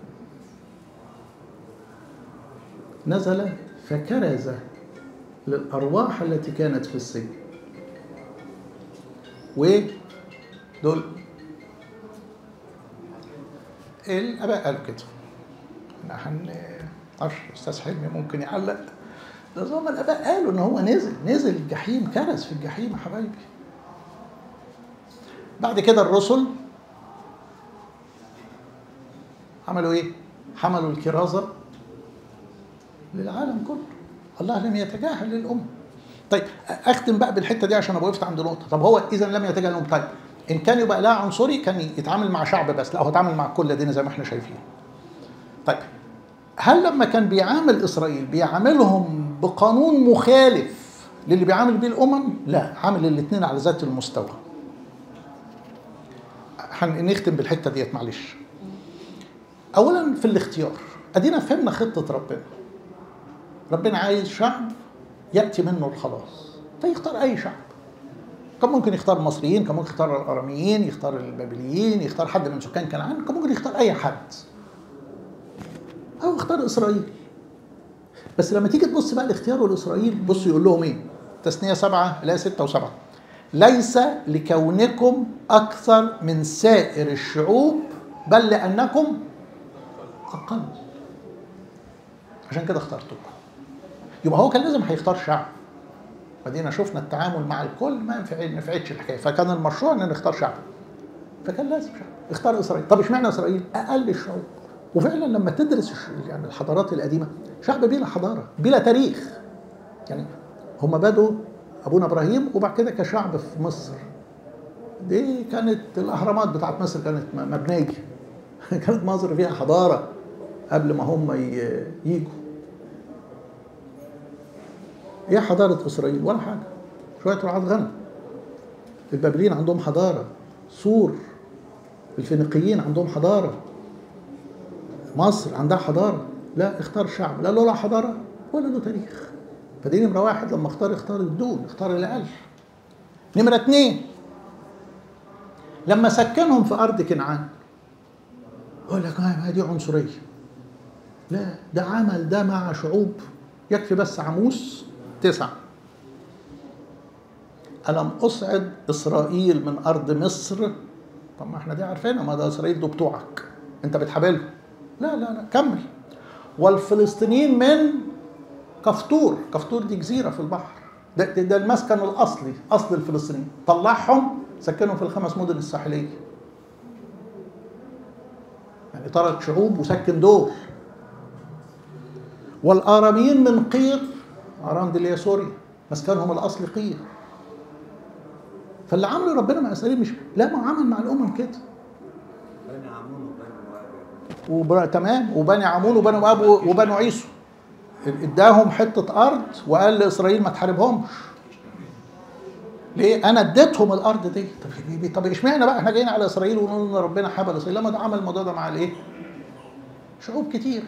نزل فكرز للأرواح التي كانت في السجن ودول الآباء قالوا كده احنا هن معرفش الاستاذ حلمي ممكن يعلق بس هم الاباء قالوا ان هو نزل نزل الجحيم كرز في الجحيم يا حبايبي بعد كده الرسل عملوا ايه؟ حملوا الكرازه للعالم كله الله لم يتجاهل للامه طيب اختم بقى بالحته دي عشان ابقى وقفت عند نقطه طب هو اذا لم يتجاهل الامه طيب ان كان يبقى لا عنصري كان يتعامل مع شعب بس لا هو اتعامل مع كل الدنيا زي ما احنا شايفين طيب هل لما كان بيعامل اسرائيل بيعاملهم بقانون مخالف للي بيعامل بيه الامم لا عامل الاثنين على ذات المستوى هنختم بالحته ديت معلش اولا في الاختيار ادينا فهمنا خطه ربنا ربنا عايز شعب ياتي منه الخلاص فيختار اي شعب كان ممكن يختار المصريين كان ممكن يختار الاراميين يختار البابليين يختار حد من سكان كنعان كان ممكن يختار اي حد او اختار اسرائيل بس لما تيجي تبص بقى لاختياره لاسرائيل بص يقول لهم ايه تثنيه سبعه لا سته وسبعه ليس لكونكم اكثر من سائر الشعوب بل لانكم اقل عشان كده اخترتكم يبقى هو كان لازم هيختار شعب بعدين شفنا التعامل مع الكل ما نفعتش الحكايه فكان المشروع ان نختار شعب فكان لازم شعب اختار اسرائيل طب اشمعنى اسرائيل اقل الشعوب وفعلا لما تدرس يعني الحضارات القديمه شعب بلا حضاره بلا تاريخ يعني هم بدوا ابونا ابراهيم وبعد كده كشعب في مصر دي كانت الاهرامات بتاعت مصر كانت مبنيه كانت مصر فيها حضاره قبل ما هم يجوا ايه حضاره اسرائيل ولا حاجه شويه رعاة غنم البابليين عندهم حضاره سور الفينيقيين عندهم حضاره مصر عندها حضاره لا اختار شعب لا له لا حضاره ولا له تاريخ فدي نمره واحد لما اختار اختار الدون اختار الاقل نمره اثنين لما سكنهم في ارض كنعان يقول لك ما دي عنصريه لا ده عمل ده مع شعوب يكفي بس عموس تسعة ألم أصعد إسرائيل من أرض مصر طب ما احنا دي عارفينها ما ده إسرائيل دول بتوعك أنت بتحابلهم لا لا لا كمل والفلسطينيين من كفطور كفطور دي جزيرة في البحر ده, ده, ده المسكن الأصلي أصل الفلسطينيين طلعهم سكنهم في الخمس مدن الساحلية يعني ثلاث شعوب وسكن دول والآراميين من قير أرام دي اللي هي سوريا مسكنهم الأصلي قير فاللي عمله ربنا مع إسرائيل مش لا ما عمل مع الأمم كده عمون وبني وابي وبر... تمام وبني عمون وبني مؤاب وبنو عيسو اداهم حته ارض وقال لاسرائيل ما تحاربهمش ليه؟ انا اديتهم الارض دي طب طب اشمعنى بقى احنا جايين على اسرائيل ونقول ان ربنا حبل اسرائيل لما ده عمل الموضوع ده مع الايه؟ شعوب كتير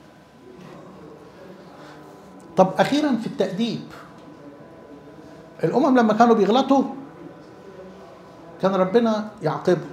طب اخيرا في التاديب الامم لما كانوا بيغلطوا كان ربنا يعاقبهم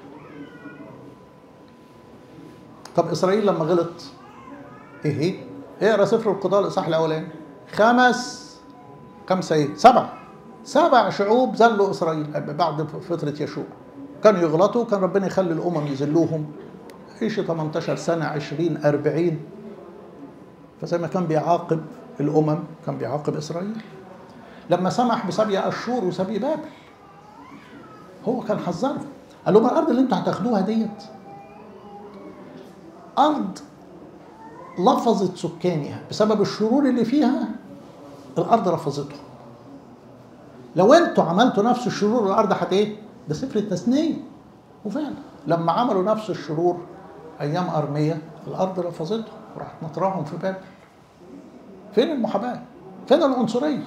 طب اسرائيل لما غلط ايه ايه اقرا سفر القضاء الاصحاح الاولاني خمس خمسه ايه سبعه سبع شعوب ذلوا اسرائيل بعد فتره يشوع كانوا يغلطوا كان ربنا يخلي الامم يذلوهم ايش 18 سنه 20 40 فزي ما كان بيعاقب الامم كان بيعاقب اسرائيل لما سمح بسبي اشور وسبي بابل هو كان حذرهم قال لهم الارض اللي انتوا هتاخدوها ديت ارض لفظت سكانها بسبب الشرور اللي فيها الارض رفضتهم لو انتوا عملتوا نفس الشرور الارض هت ايه ده سفر التثنيه وفعلا لما عملوا نفس الشرور ايام ارميه الارض رفضتهم وراحت نطراهم في بابل فين المحاباه فين العنصريه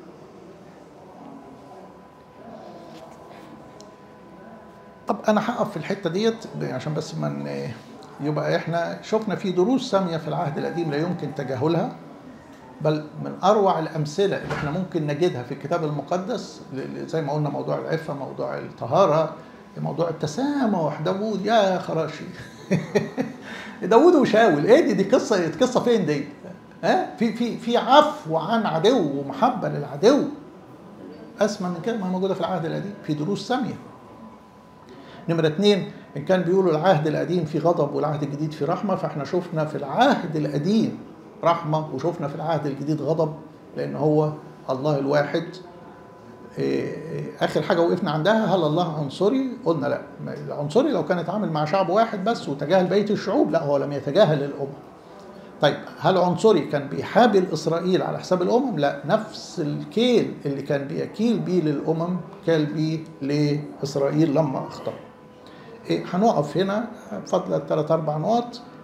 طب انا هقف في الحته ديت عشان بس ما يبقى احنا شفنا في دروس ساميه في العهد القديم لا يمكن تجاهلها بل من اروع الامثله اللي احنا ممكن نجدها في الكتاب المقدس زي ما قلنا موضوع العفه موضوع الطهاره موضوع التسامح داوود يا خراشي داوود وشاول ايه دي دي قصه قصه فين دي ها في في في عفو عن عدو ومحبه للعدو اسمى من كده ما موجوده في العهد القديم في دروس ساميه نمرة اتنين إن كان بيقولوا العهد القديم في غضب والعهد الجديد في رحمة فإحنا شفنا في العهد القديم رحمة وشفنا في العهد الجديد غضب لأن هو الله الواحد آخر حاجة وقفنا عندها هل الله عنصري؟ قلنا لا العنصري لو كان اتعامل مع شعب واحد بس وتجاهل بقية الشعوب لا هو لم يتجاهل الأمم طيب هل عنصري كان بيحابل إسرائيل على حساب الأمم؟ لا نفس الكيل اللي كان بيكيل بيه للأمم كال بيه لإسرائيل لما أخطأ إيه هنقف هنا بفضل الثلاث أربع نقط